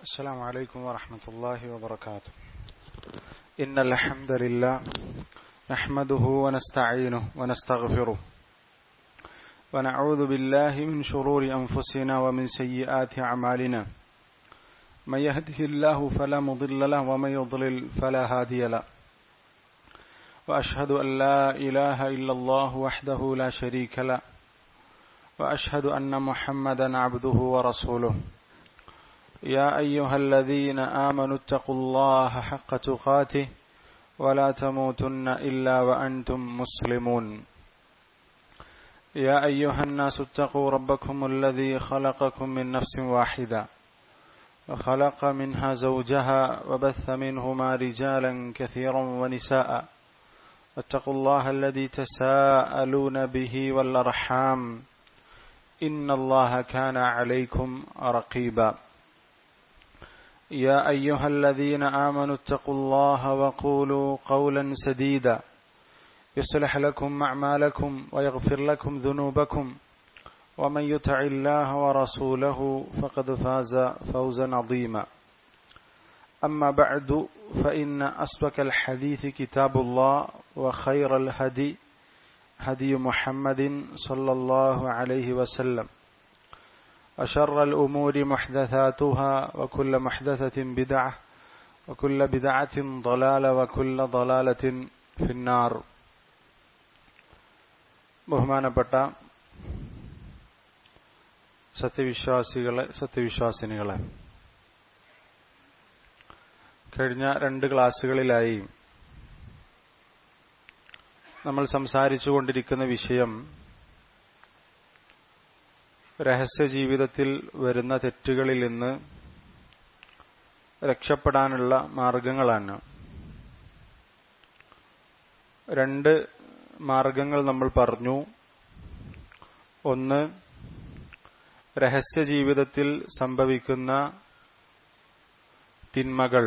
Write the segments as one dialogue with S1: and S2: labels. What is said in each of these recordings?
S1: السلام عليكم ورحمة الله وبركاته إن الحمد لله نحمده ونستعينه ونستغفره ونعوذ بالله من شرور أنفسنا ومن سيئات أعمالنا من يهده الله فلا مضل له ومن يضلل فلا هادي له وأشهد أن لا إله إلا الله وحده لا شريك له وأشهد أن محمدا عبده ورسوله يا أيها الذين آمنوا اتقوا الله حق تقاته ولا تموتن إلا وأنتم مسلمون يا أيها الناس اتقوا ربكم الذي خلقكم من نفس واحدة وخلق منها زوجها وبث منهما رجالا كثيرا ونساء واتقوا الله الذي تساءلون به والأرحام إن الله كان عليكم رقيبا يا أيها الذين آمنوا اتقوا الله وقولوا قولا سديدا يصلح لكم أعمالكم ويغفر لكم ذنوبكم ومن يطع الله ورسوله فقد فاز فوزا عظيما أما بعد فإن أصدق الحديث كتاب الله وخير الهدي هدي محمد صلى الله عليه وسلم وشر الأمور محدثاتها وكل محدثة بدعة وكل بدعة ضلالة وكل ضلالة في النار ബഹുമാനപ്പെട്ട സത്യവിശ്വാസികളെ സത്യവിശ്വാസിനികളെ കഴിഞ്ഞ രണ്ട് ക്ലാസ്സുകളിലായി നമ്മൾ സംസാരിച്ചുകൊണ്ടിരിക്കുന്ന വിഷയം രഹസ്യ ജീവിതത്തിൽ വരുന്ന തെറ്റുകളിൽ നിന്ന് രക്ഷപ്പെടാനുള്ള മാർഗങ്ങളാണ് രണ്ട് മാർഗങ്ങൾ നമ്മൾ പറഞ്ഞു ഒന്ന് രഹസ്യ ജീവിതത്തിൽ സംഭവിക്കുന്ന തിന്മകൾ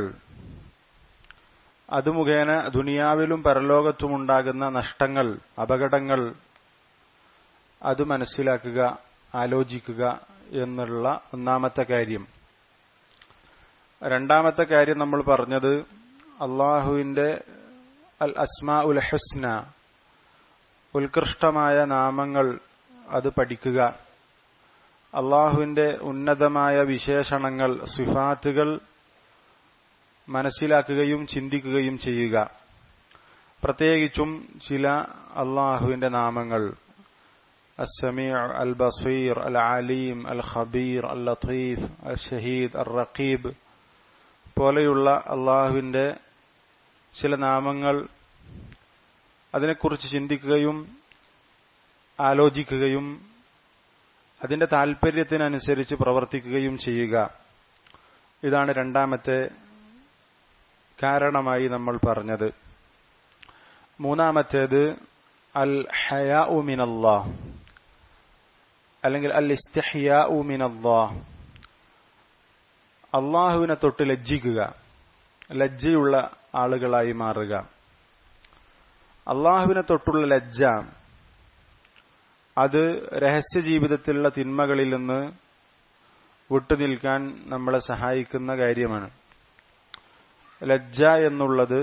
S1: അത് മുഖേന ദുനിയാവിലും പരലോകത്തുമുണ്ടാകുന്ന നഷ്ടങ്ങൾ അപകടങ്ങൾ അത് മനസ്സിലാക്കുക ആലോചിക്കുക എന്നുള്ള ഒന്നാമത്തെ കാര്യം രണ്ടാമത്തെ കാര്യം നമ്മൾ പറഞ്ഞത് അള്ളാഹുവിന്റെ അൽ അസ്മാ ഉൽ ഹസ്ന ഉത്കൃഷ്ടമായ നാമങ്ങൾ അത് പഠിക്കുക അള്ളാഹുവിന്റെ ഉന്നതമായ വിശേഷണങ്ങൾ സിഫാത്തുകൾ മനസ്സിലാക്കുകയും ചിന്തിക്കുകയും ചെയ്യുക പ്രത്യേകിച്ചും ചില അള്ളാഹുവിന്റെ നാമങ്ങൾ السميع البصير العليم الخبير اللطيف الشهيد الرقيب പോലെയുള്ള അള്ളാഹുവിന്റെ ചില നാമങ്ങൾ അതിനെക്കുറിച്ച് ചിന്തിക്കുകയും ആലോചിക്കുകയും അതിന്റെ താൽപര്യത്തിനനുസരിച്ച് പ്രവർത്തിക്കുകയും ചെയ്യുക ഇതാണ് രണ്ടാമത്തെ കാരണമായി നമ്മൾ പറഞ്ഞത് മൂന്നാമത്തേത് അൽ ഹയാ മിനല്ലാഹ് അല്ലെങ്കിൽ അൽ ഇസ്തഹിയാ മിനല്ലാഹ് അള്ളാഹുവിനെ തൊട്ട് ലജ്ജിക്കുക ലജ്ജയുള്ള ആളുകളായി മാറുക അള്ളാഹുവിനെ തൊട്ടുള്ള ലജ്ജ അത് രഹസ്യ ജീവിതത്തിലുള്ള തിന്മകളിൽ നിന്ന് വിട്ടുനിൽക്കാൻ നമ്മളെ സഹായിക്കുന്ന കാര്യമാണ് ലജ്ജ എന്നുള്ളത്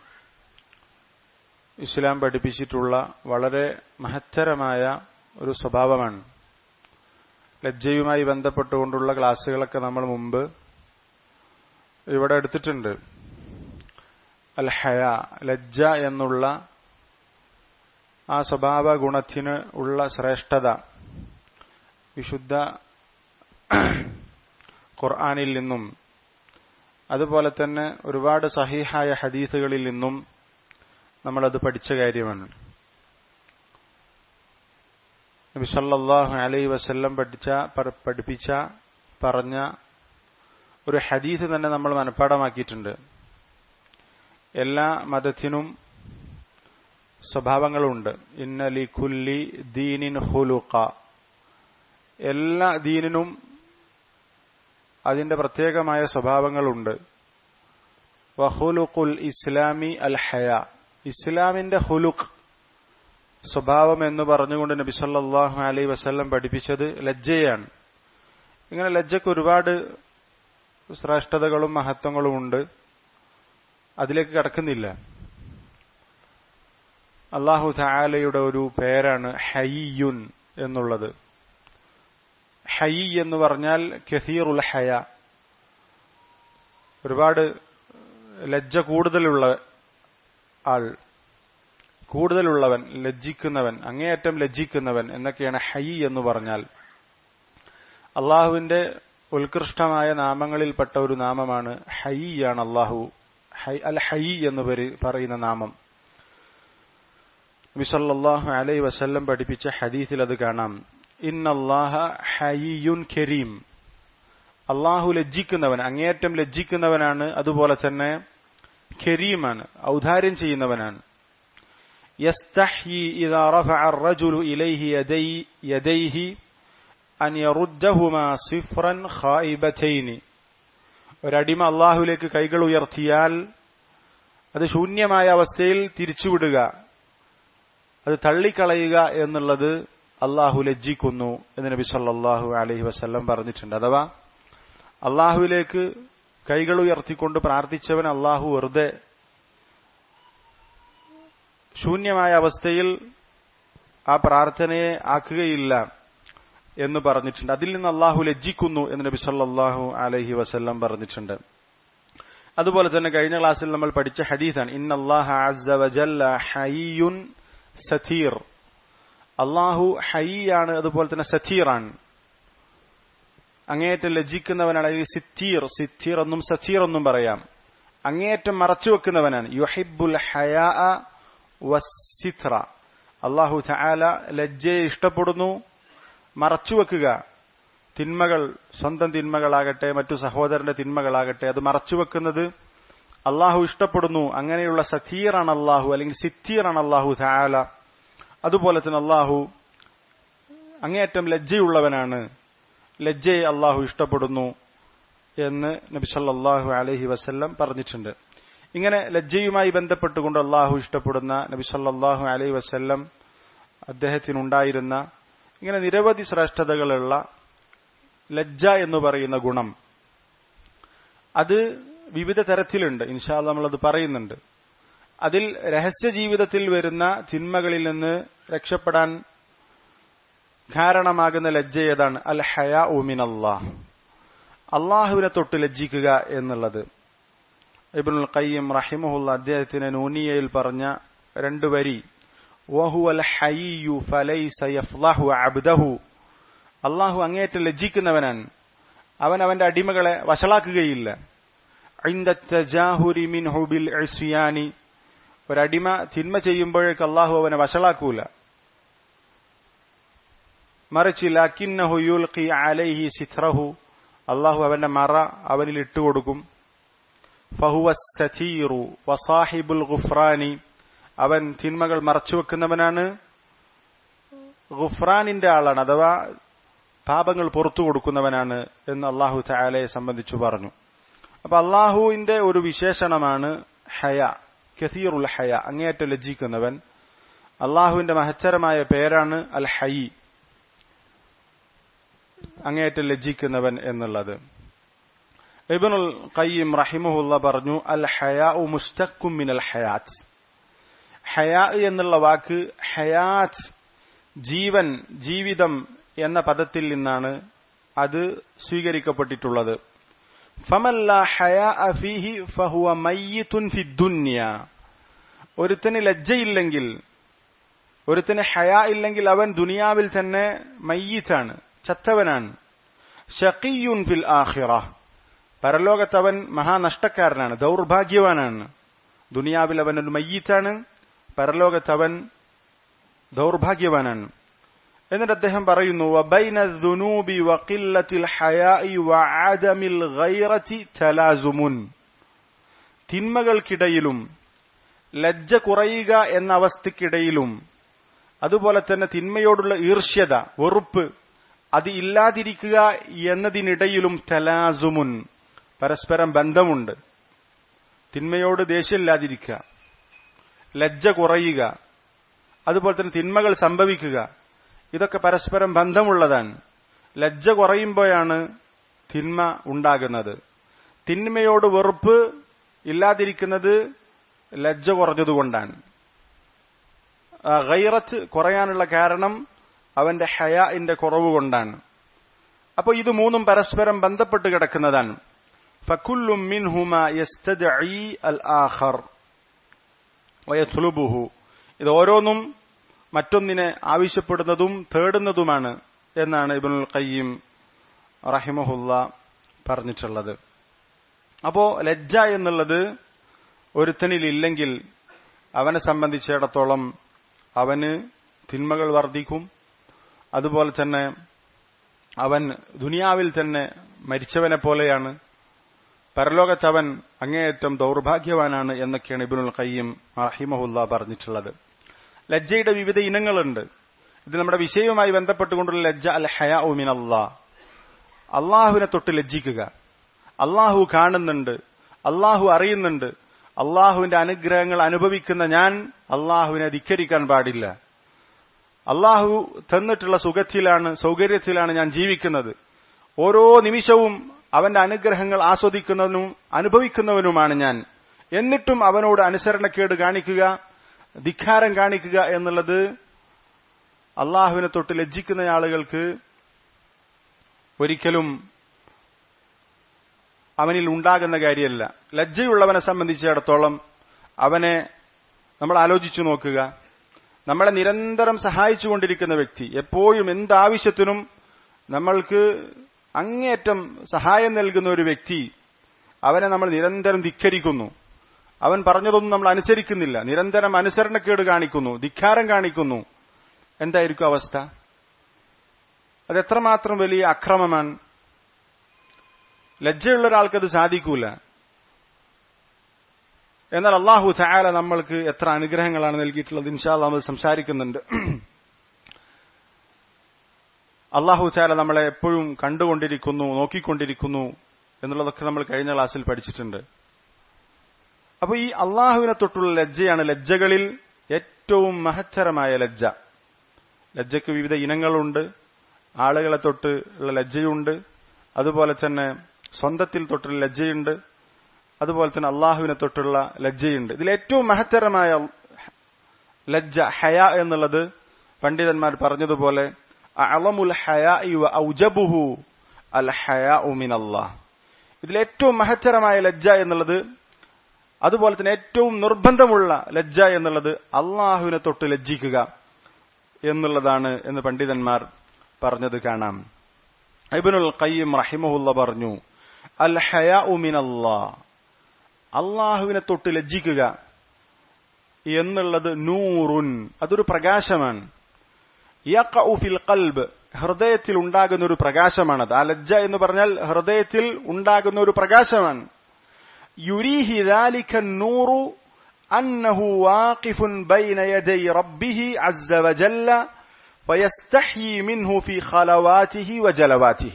S1: ഇസ്ലാം പഠിപ്പിച്ചിട്ടുള്ള വളരെ മഹത്തരമായ ഒരു സ്വഭാവമാണ് ലജ്ജയുമായി ബന്ധപ്പെട്ടുകൊണ്ടുള്ള ക്ലാസ്സുകളൊക്കെ നമ്മൾ മുമ്പ് ഇവിടെ എടുത്തിട്ടുണ്ട് അൽ ഹയ ലജ്ജ എന്നുള്ള ആ സ്വഭാവ ഗുണത്തിന് ഉള്ള ശ്രേഷ്ഠത വിശുദ്ധ ഖുർആാനിൽ നിന്നും അതുപോലെ തന്നെ ഒരുപാട് സഹീഹായ ഹദീസുകളിൽ നിന്നും നമ്മളത് പഠിച്ച കാര്യമാണ് നബി സല്ലല്ലാഹു അലൈഹി വസല്ലം പഠിച്ച പഠിപ്പിച്ച പറഞ്ഞ ഒരു ഹദീസ് തന്നെ നമ്മൾ മനഃപ്പാടമാക്കിയിട്ടുണ്ട് എല്ലാ മതത്തിനും സ്വഭാവങ്ങളുണ്ട് ഇന്നലി കുല്ലി ദീനിൻ ഹുലുക്ക എല്ലാ ദീനിനും അതിന്റെ പ്രത്യേകമായ സ്വഭാവങ്ങളുണ്ട് വഹുലുഖുൽ ഇസ്ലാമി അൽ ഹയ ഇസ്ലാമിന്റെ ഹുലുഖ് സ്വഭാവം എന്ന് പറഞ്ഞുകൊണ്ട് നബി സല്ലല്ലാഹു അലൈഹി വസല്ലം പഠിപ്പിച്ചത് ലജ്ജയാണ് ഇങ്ങനെ ലജ്ജയ്ക്ക് ഒരുപാട് ശ്രേഷ്ഠതകളും മഹത്വങ്ങളും ഉണ്ട് അതിലേക്ക് കടക്കുന്നില്ല അള്ളാഹു താലയുടെ ഒരു പേരാണ് ഹയ്യുൻ എന്നുള്ളത് ഹൈ എന്ന് പറഞ്ഞാൽ കസീറുൽ ഹയ ഒരുപാട് ലജ്ജ കൂടുതലുള്ള ആൾ കൂടുതലുള്ളവൻ ലജ്ജിക്കുന്നവൻ അങ്ങേയറ്റം ലജ്ജിക്കുന്നവൻ എന്നൊക്കെയാണ് ഹൈ എന്ന് പറഞ്ഞാൽ അള്ളാഹുവിന്റെ ഉത്കൃഷ്ടമായ നാമങ്ങളിൽപ്പെട്ട ഒരു നാമമാണ് ഹൈ ആണ് അള്ളാഹു അൽ ഹൈ എന്ന് പറയുന്ന നാമം നബിസല്ലാഹു അലൈ വസല്ലം പഠിപ്പിച്ച ഹദീസിൽ അത് കാണാം ഇന്നല്ലാഹ ഹയ്യുൻ കരീം അള്ളാഹു ലജ്ജിക്കുന്നവൻ അങ്ങേയറ്റം ലജ്ജിക്കുന്നവനാണ് അതുപോലെ തന്നെ കരീമാണ് ഔദാര്യം ചെയ്യുന്നവനാണ് يستحيي إذا رفع الرجل إليه يدي يديه أن يردهما صفرا خائبتين ഒരടിമ അള്ളാഹുലേക്ക് കൈകൾ ഉയർത്തിയാൽ അത് ശൂന്യമായ അവസ്ഥയിൽ തിരിച്ചുവിടുക അത് തള്ളിക്കളയുക എന്നുള്ളത് അള്ളാഹു ലജ്ജിക്കുന്നു എന്ന് നബി സല്ലാഹു അലഹി വസ്ല്ലം പറഞ്ഞിട്ടുണ്ട് അഥവാ അള്ളാഹുവിലേക്ക് കൈകൾ ഉയർത്തിക്കൊണ്ട് പ്രാർത്ഥിച്ചവൻ അള്ളാഹു വെറുതെ ശൂന്യമായ അവസ്ഥയിൽ ആ പ്രാർത്ഥനയെ ആക്കുകയില്ല എന്ന് പറഞ്ഞിട്ടുണ്ട് അതിൽ നിന്ന് അള്ളാഹു ലജ്ജിക്കുന്നു എന്ന് നബി സല്ലാഹു അലഹി വസ്ല്ലം പറഞ്ഞിട്ടുണ്ട് അതുപോലെ തന്നെ കഴിഞ്ഞ ക്ലാസ്സിൽ നമ്മൾ പഠിച്ച ഹദീസാണ് ഇന്നല്ലാഹുൻ സഥീർ അള്ളാഹു ഹൈയാണ് അതുപോലെ തന്നെ സഥീറാണ് അങ്ങേയറ്റം ലജ്ജിക്കുന്നവനാണ് അല്ലെങ്കിൽ സിത്തീർ സിത്തീർ എന്നും സഥീർ എന്നും പറയാം അങ്ങേയറ്റം മറച്ചുവെക്കുന്നവനാണ് യുഹിബുൽ ഹയാ വസിത്ര അള്ളാഹു ചാല ലജ്ജയെ ഇഷ്ടപ്പെടുന്നു മറച്ചുവെക്കുക തിന്മകൾ സ്വന്തം തിന്മകളാകട്ടെ മറ്റു സഹോദരന്റെ തിന്മകളാകട്ടെ അത് മറച്ചുവെക്കുന്നത് അള്ളാഹു ഇഷ്ടപ്പെടുന്നു അങ്ങനെയുള്ള സഥീറാണ് അള്ളാഹു അല്ലെങ്കിൽ സിത്തീറാണ് അള്ളാഹു ചാല അതുപോലെ തന്നെ അള്ളാഹു അങ്ങേയറ്റം ലജ്ജയുള്ളവനാണ് ലജ്ജയെ അള്ളാഹു ഇഷ്ടപ്പെടുന്നു എന്ന് നബി സല്ലാഹു അലഹി വസ്ല്ലം പറഞ്ഞിട്ടുണ്ട് ഇങ്ങനെ ലജ്ജയുമായി ബന്ധപ്പെട്ടുകൊണ്ട് അള്ളാഹു ഇഷ്ടപ്പെടുന്ന നബി സല്ലാഹു അലൈഹി വസ്ല്ലം അദ്ദേഹത്തിനുണ്ടായിരുന്ന ഇങ്ങനെ നിരവധി ശ്രേഷ്ഠതകളുള്ള ലജ്ജ എന്ന് പറയുന്ന ഗുണം അത് വിവിധ തരത്തിലുണ്ട് ഇൻഷാല് നമ്മളത് പറയുന്നുണ്ട് അതിൽ രഹസ്യ ജീവിതത്തിൽ വരുന്ന തിന്മകളിൽ നിന്ന് രക്ഷപ്പെടാൻ കാരണമാകുന്ന ലജ്ജ ഏതാണ് അൽ ഹയ ഉമിൻ അള്ളാഹ് അള്ളാഹുവിനെ തൊട്ട് ലജ്ജിക്കുക എന്നുള്ളത് ഇബ്നുൽ ഖയ്യം റഹിമുല്ല അദ്ദേഹത്തിന് നൂനിയയിൽ പറഞ്ഞ രണ്ടു വരി വഹുവൽ ഹയ്യു ഫലൈസ യഫ്ലഹു അബ്ദഹു അള്ളാഹു അങ്ങേറ്റം ലജ്ജിക്കുന്നവനാണ് അവൻ അവന്റെ അടിമകളെ വഷളാക്കുകയില്ല ഒരടിമ തിന്മ ചെയ്യുമ്പോഴേക്ക് അള്ളാഹു അവനെ വഷളാക്കൂല മറിച്ച് ലക്കിന്നഹു യുൽഖി അലൈഹി സിത്രഹു അള്ളാഹു അവന്റെ മറ അവനിൽ ഇട്ടുകൊടുക്കും ഫഹുവ സീറു വസാഹിബുൽ ഗുഫ്രാനി അവൻ തിന്മകൾ മറച്ചുവെക്കുന്നവനാണ് ഗുഫ്രാനിന്റെ ആളാണ് അഥവാ പാപങ്ങൾ പുറത്തു കൊടുക്കുന്നവനാണ് എന്ന് അള്ളാഹു ചായാലയെ സംബന്ധിച്ചു പറഞ്ഞു അപ്പൊ അള്ളാഹുവിന്റെ ഒരു വിശേഷണമാണ് ഹയ കസീറുൽ ഹയ അങ്ങേയറ്റം ലജ്ജിക്കുന്നവൻ അള്ളാഹുവിന്റെ മഹച്ചരമായ പേരാണ് അൽ ഹൈ അങ്ങേയറ്റം ലജ്ജിക്കുന്നവൻ എന്നുള്ളത് ഇബനുൽ ഖയ്യിം റഹിമുല്ല പറഞ്ഞു അൽ ഹയാ മുസ്തഖും മിനൽ ഹയാത്ത് ഹയാ എന്നുള്ള വാക്ക് ഹയാത്ത് ജീവൻ ജീവിതം എന്ന പദത്തിൽ നിന്നാണ് അത് സ്വീകരിക്കപ്പെട്ടിട്ടുള്ളത് ഫമല്ല ഹയാ ഫീഹി ഫഹുവ മയ്യിത്തുൻ ഫിദ്ദുന്യ ഒരുത്തന് ലജ്ജയില്ലെങ്കിൽ ഒരുത്തന് ഹയാ ഇല്ലെങ്കിൽ അവൻ ദുനിയാവിൽ തന്നെ മയ്യിത്താണ് ചത്തവനാണ് ഷഖിയുൻ ഫിൽ ആഖിറ പരലോകത്ത് അവൻ മഹാനഷ്ടക്കാരനാണ് ദൗർഭാഗ്യവാനാണ് ദുനിയാവിൽ അവൻ ഒരു മയ്യത്താണ് പരലോകത്ത് അവൻ ദൗർഭാഗ്യവാനാണ് എന്നിട്ട് അദ്ദേഹം പറയുന്നു വബൈന ദുനൂബി വഖില്ലത്തിൽ ഹയാഇ വഅദമിൽ ഗൈറതി തലാസുമുൻ തിന്മകൾക്കിടയിലും ലജ്ജ കുറയുക എന്ന അവസ്ഥയ്ക്കിടയിലും അതുപോലെ തന്നെ തിന്മയോടുള്ള ഈർഷ്യത വെറുപ്പ് അത് ഇല്ലാതിരിക്കുക എന്നതിനിടയിലും തലാസുമുൻ പരസ്പരം ബന്ധമുണ്ട് തിന്മയോട് ദേഷ്യമില്ലാതിരിക്കുക ലജ്ജ കുറയുക അതുപോലെ തന്നെ തിന്മകൾ സംഭവിക്കുക ഇതൊക്കെ പരസ്പരം ബന്ധമുള്ളതാണ് ലജ്ജ കുറയുമ്പോഴാണ് തിന്മ ഉണ്ടാകുന്നത് തിന്മയോട് വെറുപ്പ് ഇല്ലാതിരിക്കുന്നത് ലജ്ജ കുറഞ്ഞതുകൊണ്ടാണ് ഗൈറത്ത് കുറയാനുള്ള കാരണം അവന്റെ ഹയാഇന്റെ കുറവ് കൊണ്ടാണ് അപ്പോൾ ഇത് മൂന്നും പരസ്പരം ബന്ധപ്പെട്ട് കിടക്കുന്നതാണ് ഫക്കുല്ലും മിൻഹുമ യസ്തദഈ അൽ ആഖർ വയത്ലുബുഹു ഇത് ഓരോന്നും മറ്റൊന്നിനെ ആവശ്യപ്പെടുന്നതും തേടുന്നതുമാണ് എന്നാണ് ഇബ്നുൽ ഖയ്യിം റഹിമഹുല്ല പറഞ്ഞിട്ടുള്ളത് അപ്പോ ലജ്ജ എന്നുള്ളത് ഒരുത്തനിൽ ഇല്ലെങ്കിൽ അവനെ സംബന്ധിച്ചിടത്തോളം അവന് തിന്മകൾ വർദ്ധിക്കും അതുപോലെ തന്നെ അവൻ ദുനിയാവിൽ തന്നെ മരിച്ചവനെ പോലെയാണ് പരലോകത്ത് അവൻ അങ്ങേയറ്റം ദൗർഭാഗ്യവാനാണ് എന്നൊക്കെയാണ് ഇബിനുൽ ഖയ്യം റഹിമഹുല്ല പറഞ്ഞിട്ടുള്ളത് ലജ്ജയുടെ വിവിധ ഇനങ്ങളുണ്ട് ഇത് നമ്മുടെ വിഷയവുമായി ബന്ധപ്പെട്ടുകൊണ്ടുള്ള ലജ്ജ അൽ ഹയാ ഉമിൻ അള്ളാ അള്ളാഹുവിനെ തൊട്ട് ലജ്ജിക്കുക അള്ളാഹു കാണുന്നുണ്ട് അള്ളാഹു അറിയുന്നുണ്ട് അള്ളാഹുവിന്റെ അനുഗ്രഹങ്ങൾ അനുഭവിക്കുന്ന ഞാൻ അള്ളാഹുവിനെ ധിക്കരിക്കാൻ പാടില്ല അള്ളാഹു തന്നിട്ടുള്ള സുഖത്തിലാണ് സൗകര്യത്തിലാണ് ഞാൻ ജീവിക്കുന്നത് ഓരോ നിമിഷവും അവന്റെ അനുഗ്രഹങ്ങൾ ആസ്വദിക്കുന്നവനും അനുഭവിക്കുന്നവനുമാണ് ഞാൻ എന്നിട്ടും അവനോട് അനുസരണക്കേട് കാണിക്കുക ധിക്കാരം കാണിക്കുക എന്നുള്ളത് അള്ളാഹുവിനെ തൊട്ട് ലജ്ജിക്കുന്ന ആളുകൾക്ക് ഒരിക്കലും അവനിൽ ഉണ്ടാകുന്ന കാര്യമല്ല ലജ്ജയുള്ളവനെ സംബന്ധിച്ചിടത്തോളം അവനെ നമ്മൾ ആലോചിച്ചു നോക്കുക നമ്മളെ നിരന്തരം സഹായിച്ചുകൊണ്ടിരിക്കുന്ന വ്യക്തി എപ്പോഴും എന്താവശ്യത്തിനും നമ്മൾക്ക് അങ്ങേയറ്റം സഹായം നൽകുന്ന ഒരു വ്യക്തി അവനെ നമ്മൾ നിരന്തരം ധിക്കരിക്കുന്നു അവൻ പറഞ്ഞതൊന്നും നമ്മൾ അനുസരിക്കുന്നില്ല നിരന്തരം അനുസരണക്കേട് കാണിക്കുന്നു ധിക്കാരം കാണിക്കുന്നു എന്തായിരിക്കും അവസ്ഥ അത് എത്രമാത്രം വലിയ അക്രമമാണ് ലജ്ജയുള്ള ഒരാൾക്കത് സാധിക്കൂല എന്നാൽ അള്ളാഹു ചായാല നമ്മൾക്ക് എത്ര അനുഗ്രഹങ്ങളാണ് നൽകിയിട്ടുള്ളത് ഇൻഷാല്ല നമ്മൾ സംസാരിക്കുന്നുണ്ട് അള്ളാഹു ചായാല നമ്മളെ എപ്പോഴും കണ്ടുകൊണ്ടിരിക്കുന്നു നോക്കിക്കൊണ്ടിരിക്കുന്നു എന്നുള്ളതൊക്കെ നമ്മൾ കഴിഞ്ഞ ക്ലാസ്സിൽ പഠിച്ചിട്ടുണ്ട് അപ്പൊ ഈ അള്ളാഹുവിനെ തൊട്ടുള്ള ലജ്ജയാണ് ലജ്ജകളിൽ ഏറ്റവും മഹത്തരമായ ലജ്ജ ലജ്ജയ്ക്ക് വിവിധ ഇനങ്ങളുണ്ട് ആളുകളെ തൊട്ട് ഉള്ള ലജ്ജയുണ്ട് അതുപോലെ തന്നെ സ്വന്തത്തിൽ തൊട്ടുള്ള ലജ്ജയുണ്ട് അതുപോലെ തന്നെ അള്ളാഹുവിനെ തൊട്ടുള്ള ലജ്ജയുണ്ട് ഇതിൽ ഏറ്റവും മഹത്തരമായ ലജ്ജ ഹയ എന്നുള്ളത് പണ്ഡിതന്മാർ പറഞ്ഞതുപോലെ അളമുൽ ഹയാ ഔജബുഹു അൽ ഹയാ ഉമിൻ അള്ളാഹ് ഇതിൽ ഏറ്റവും മഹത്തരമായ ലജ്ജ എന്നുള്ളത് അതുപോലെ തന്നെ ഏറ്റവും നിർബന്ധമുള്ള ലജ്ജ എന്നുള്ളത് അള്ളാഹുവിനെ തൊട്ട് ലജ്ജിക്കുക എന്നുള്ളതാണ് എന്ന് പണ്ഡിതന്മാർ പറഞ്ഞത് കാണാം ഇബിനുൽ ഖയ്യം റഹിമഹുല്ല പറഞ്ഞു അൽ ഹയാ ഉമിൻ അള്ളാഹ് അള്ളാഹുവിനെ തൊട്ട് ലജ്ജിക്കുക എന്നുള്ളത് നൂറുൻ അതൊരു പ്രകാശമാണ് ഫിൽ ഖൽബ് ഹൃദയത്തിൽ ഉണ്ടാകുന്ന ഒരു പ്രകാശമാണത് ആ ലജ്ജ എന്ന് പറഞ്ഞാൽ ഹൃദയത്തിൽ ഉണ്ടാകുന്ന ഒരു പ്രകാശമാണ് യുരീഹി ذلك النور أنه واقف بين يدي ربه عز وجل فيستحيي منه في خلواته وجلواته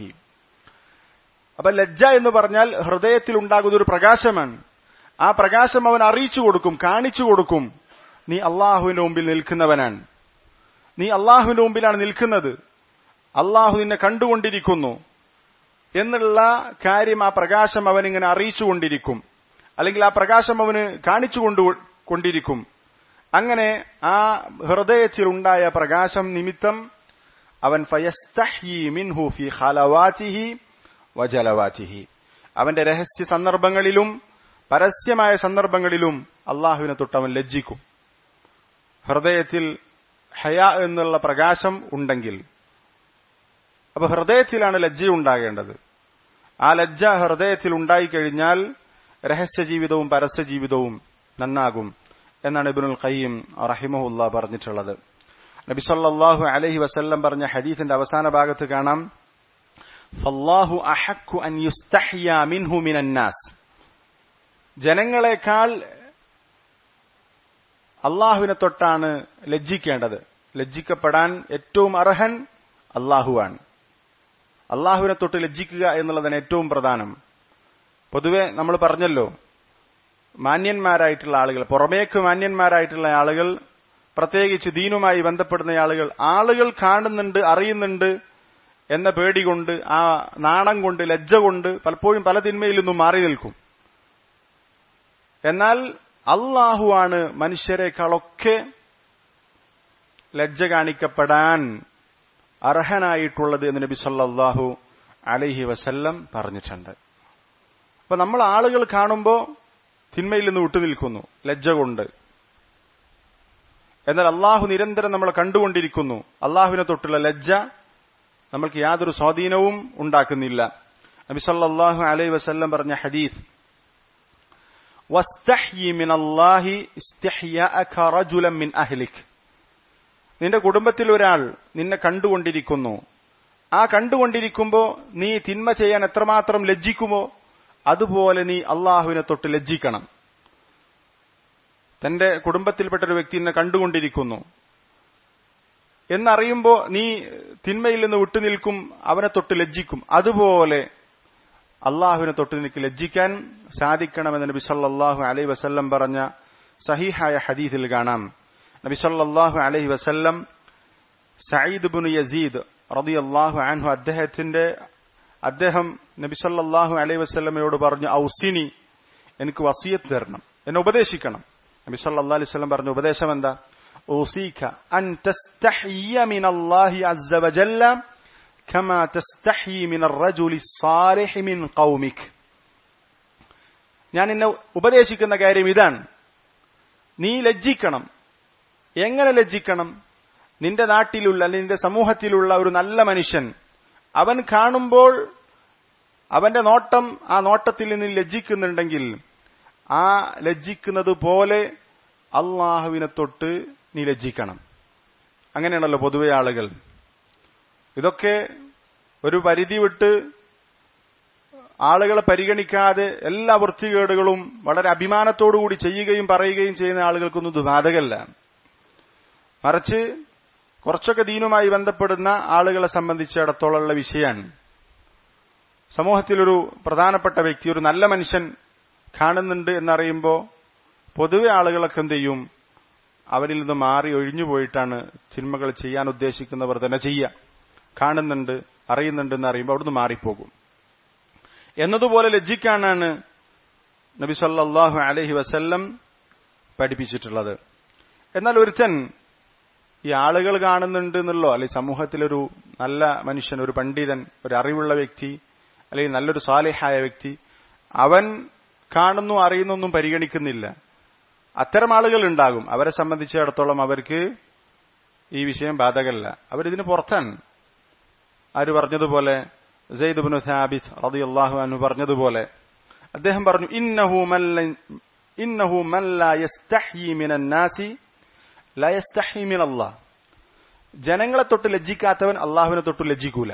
S1: അപ്പൊ ലജ്ജ എന്ന് പറഞ്ഞാൽ ഹൃദയത്തിൽ ഉണ്ടാകുന്ന ഒരു പ്രകാശമാണ് ആ പ്രകാശം അവൻ അറിയിച്ചു കൊടുക്കും കാണിച്ചു കൊടുക്കും നീ അള്ളാഹുവിന്റെ മുമ്പിൽ നിൽക്കുന്നവനാണ് നീ അള്ളാഹുവിന്റെ മുമ്പിലാണ് നിൽക്കുന്നത് അള്ളാഹു നിന്നെ കണ്ടുകൊണ്ടിരിക്കുന്നു എന്നുള്ള കാര്യം ആ പ്രകാശം അവൻ ഇങ്ങനെ അറിയിച്ചുകൊണ്ടിരിക്കും അല്ലെങ്കിൽ ആ പ്രകാശം അവന് കാണിച്ചു കൊണ്ടു കൊണ്ടിരിക്കും അങ്ങനെ ആ ഹൃദയത്തിൽ ഉണ്ടായ പ്രകാശം നിമിത്തം അവൻ ഫയസ്തഹ്യി മിൻഹു ഫി ഖലവാതിഹി വജലവാതിഹി അവന്റെ രഹസ്യ സന്ദർഭങ്ങളിലും പരസ്യമായ സന്ദർഭങ്ങളിലും അള്ളാഹുവിനെ തൊട്ട് അവൻ ലജ്ജിക്കും ഹൃദയത്തിൽ ഹയ എന്നുള്ള പ്രകാശം ഉണ്ടെങ്കിൽ അപ്പൊ ഹൃദയത്തിലാണ് ലജ്ജ ഉണ്ടാകേണ്ടത് ആ ലജ്ജ ഹൃദയത്തിൽ ഉണ്ടായിക്കഴിഞ്ഞാൽ രഹസ്യ ജീവിതവും പരസ്യ ജീവിതവും നന്നാകും എന്നാണ് ഇബിനുൽ ഖയ്യം റഹിമഹുല്ല പറഞ്ഞിട്ടുള്ളത് നബി സല്ലല്ലാഹു അലൈഹി വസല്ലം പറഞ്ഞ ഹദീസിന്റെ അവസാന ഭാഗത്ത് കാണാം ഫല്ലാഹു അഹക്കു അൻ യുസ്തഹ്യ മിൻഹു മിനന്നാസ് ജനങ്ങളെക്കാൾ അള്ളാഹുവിനെ തൊട്ടാണ് ലജ്ജിക്കേണ്ടത് ലജ്ജിക്കപ്പെടാൻ ഏറ്റവും അർഹൻ അള്ളാഹുവാണ് അള്ളാഹുവിനെ തൊട്ട് ലജ്ജിക്കുക എന്നുള്ളതാണ് ഏറ്റവും പ്രധാനം പൊതുവെ നമ്മൾ പറഞ്ഞല്ലോ മാന്യന്മാരായിട്ടുള്ള ആളുകൾ പുറമേക്ക് മാന്യന്മാരായിട്ടുള്ള ആളുകൾ പ്രത്യേകിച്ച് ദീനുമായി ബന്ധപ്പെടുന്ന ആളുകൾ ആളുകൾ കാണുന്നുണ്ട് അറിയുന്നുണ്ട് എന്ന പേടി കൊണ്ട് ആ നാണം കൊണ്ട് ലജ്ജ കൊണ്ട് പലപ്പോഴും പല തിന്മയിൽ നിന്നും മാറി നിൽക്കും എന്നാൽ അള്ളാഹുവാണ് മനുഷ്യരെക്കാളൊക്കെ ലജ്ജ കാണിക്കപ്പെടാൻ അർഹനായിട്ടുള്ളത് എന്ന് നബി സല്ലാഹു അലൈഹി വസല്ലം പറഞ്ഞിട്ടുണ്ട് അപ്പൊ നമ്മൾ ആളുകൾ കാണുമ്പോൾ തിന്മയിൽ നിന്ന് വിട്ടുനിൽക്കുന്നു ലജ്ജ കൊണ്ട് എന്നാൽ അള്ളാഹു നിരന്തരം നമ്മളെ കണ്ടുകൊണ്ടിരിക്കുന്നു അള്ളാഹുവിനെ തൊട്ടുള്ള ലജ്ജ നമ്മൾക്ക് യാതൊരു സ്വാധീനവും ഉണ്ടാക്കുന്നില്ല നബി സല്ലല്ലാഹു അലൈഹി വസല്ലം പറഞ്ഞ ഹദീസ് വസ്തഹ്യി മിൻ അല്ലാഹി ഇസ്തിഹ്യാഅക റജുലൻ മിൻ അഹ്ലിക് നിന്റെ കുടുംബത്തിൽ ഒരാൾ നിന്നെ കണ്ടുകൊണ്ടിരിക്കുന്നു ആ കണ്ടുകൊണ്ടിരിക്കുമ്പോ നീ തിന്മ ചെയ്യാൻ എത്രമാത്രം ലജ്ജിക്കുമോ അതുപോലെ നീ അള്ളാഹുവിനെ തൊട്ട് ലജ്ജിക്കണം തന്റെ കുടുംബത്തിൽപ്പെട്ട ഒരു വ്യക്തി എന്നെ കണ്ടുകൊണ്ടിരിക്കുന്നു എന്നറിയുമ്പോ നീ തിന്മയിൽ നിന്ന് വിട്ടുനിൽക്കും അവനെ തൊട്ട് ലജ്ജിക്കും അതുപോലെ അള്ളാഹുവിനെ തൊട്ട് നിനക്ക് ലജ്ജിക്കാൻ സാധിക്കണമെന്ന് നബി സല്ലാഹു അലൈ വസല്ലം പറഞ്ഞ സഹീഹായ ഹദീസിൽ കാണാം നബി സല്ലാഹു അലൈഹി വസല്ലം സയ്യിദ് ബുൻ യസീദ് റതി അള്ളാഹു അൻഹു അദ്ദേഹത്തിന്റെ അദ്ദേഹം നബി സല്ലാഹു അലൈഹി വസ്ലമയോട് പറഞ്ഞു ഔസിനി എനിക്ക് വസീയത്ത് തരണം എന്നെ ഉപദേശിക്കണം നബി സല്ലാ അലൈഹി വസല്ലം പറഞ്ഞ ഉപദേശം എന്താ أوصيك أن تستحي من الله عز وجل كما تستحي من الرجل الصالح من قومك ഞാൻ എന്നെ ഉപദേശിക്കുന്ന കാര്യം ഇതാണ് നീ ലജ്ജിക്കണം എങ്ങനെ ലജ്ജിക്കണം നിന്റെ നാട്ടിലുള്ള അല്ലെങ്കിൽ നിന്റെ സമൂഹത്തിലുള്ള ഒരു നല്ല മനുഷ്യൻ അവൻ കാണുമ്പോൾ അവന്റെ നോട്ടം ആ നോട്ടത്തിൽ നിന്ന് ലജ്ജിക്കുന്നുണ്ടെങ്കിൽ ആ ലജ്ജിക്കുന്നത് പോലെ അള്ളാഹുവിനെ തൊട്ട് നീ ലജ്ജിക്കണം അങ്ങനെയാണല്ലോ പൊതുവെ ആളുകൾ ഇതൊക്കെ ഒരു പരിധി വിട്ട് ആളുകളെ പരിഗണിക്കാതെ എല്ലാ വൃത്തികേടുകളും വളരെ അഭിമാനത്തോടുകൂടി ചെയ്യുകയും പറയുകയും ചെയ്യുന്ന ആളുകൾക്കൊന്നും ഇത് ബാധകല്ല മറിച്ച് കുറച്ചൊക്കെ ദീനുമായി ബന്ധപ്പെടുന്ന ആളുകളെ സംബന്ധിച്ചിടത്തോളമുള്ള വിഷയമാണ് സമൂഹത്തിലൊരു പ്രധാനപ്പെട്ട വ്യക്തി ഒരു നല്ല മനുഷ്യൻ കാണുന്നുണ്ട് എന്നറിയുമ്പോൾ പൊതുവെ ആളുകളൊക്കെ എന്ത് ചെയ്യും അവരിൽ നിന്ന് മാറി ഒഴിഞ്ഞു പോയിട്ടാണ് സിനിമകൾ ചെയ്യാൻ ഉദ്ദേശിക്കുന്നവർ തന്നെ ചെയ്യുക കാണുന്നുണ്ട് അറിയുന്നുണ്ട് എന്ന് അറിയുമ്പോൾ അവിടുന്ന് മാറിപ്പോകും എന്നതുപോലെ ലജ്ജിക്കാനാണ് നബി സല്ലാഹു അലഹി വസല്ലം പഠിപ്പിച്ചിട്ടുള്ളത് എന്നാൽ ഒരുത്തൻ ഈ ആളുകൾ കാണുന്നുണ്ട് എന്നുള്ളോ അല്ലെങ്കിൽ സമൂഹത്തിലൊരു നല്ല മനുഷ്യൻ ഒരു പണ്ഡിതൻ ഒരു അറിവുള്ള വ്യക്തി അല്ലെങ്കിൽ നല്ലൊരു സാലിഹായ വ്യക്തി അവൻ കാണുന്നു അറിയുന്നൊന്നും പരിഗണിക്കുന്നില്ല അത്തരം ആളുകൾ ഉണ്ടാകും അവരെ സംബന്ധിച്ചിടത്തോളം അവർക്ക് ഈ വിഷയം ബാധകല്ല അവരിതിന് പുറത്താണ് ആര് പറഞ്ഞതുപോലെ സെയ്ദ് ബിനു സാബിസ് റളിയല്ലാഹു അൻഹു പറഞ്ഞതുപോലെ അദ്ദേഹം പറഞ്ഞു ഇന്നഹു മല്ല ഇന്നഹു മൻ ലാ യസ്തഹ്യി മിനൻ നാസി ലാ യസ്തഹ്യി മിനല്ലാഹ് ജനങ്ങളെ തൊട്ട് ലജ്ജിക്കാത്തവൻ അള്ളാഹുവിനെ തൊട്ട് ലജ്ജിക്കൂല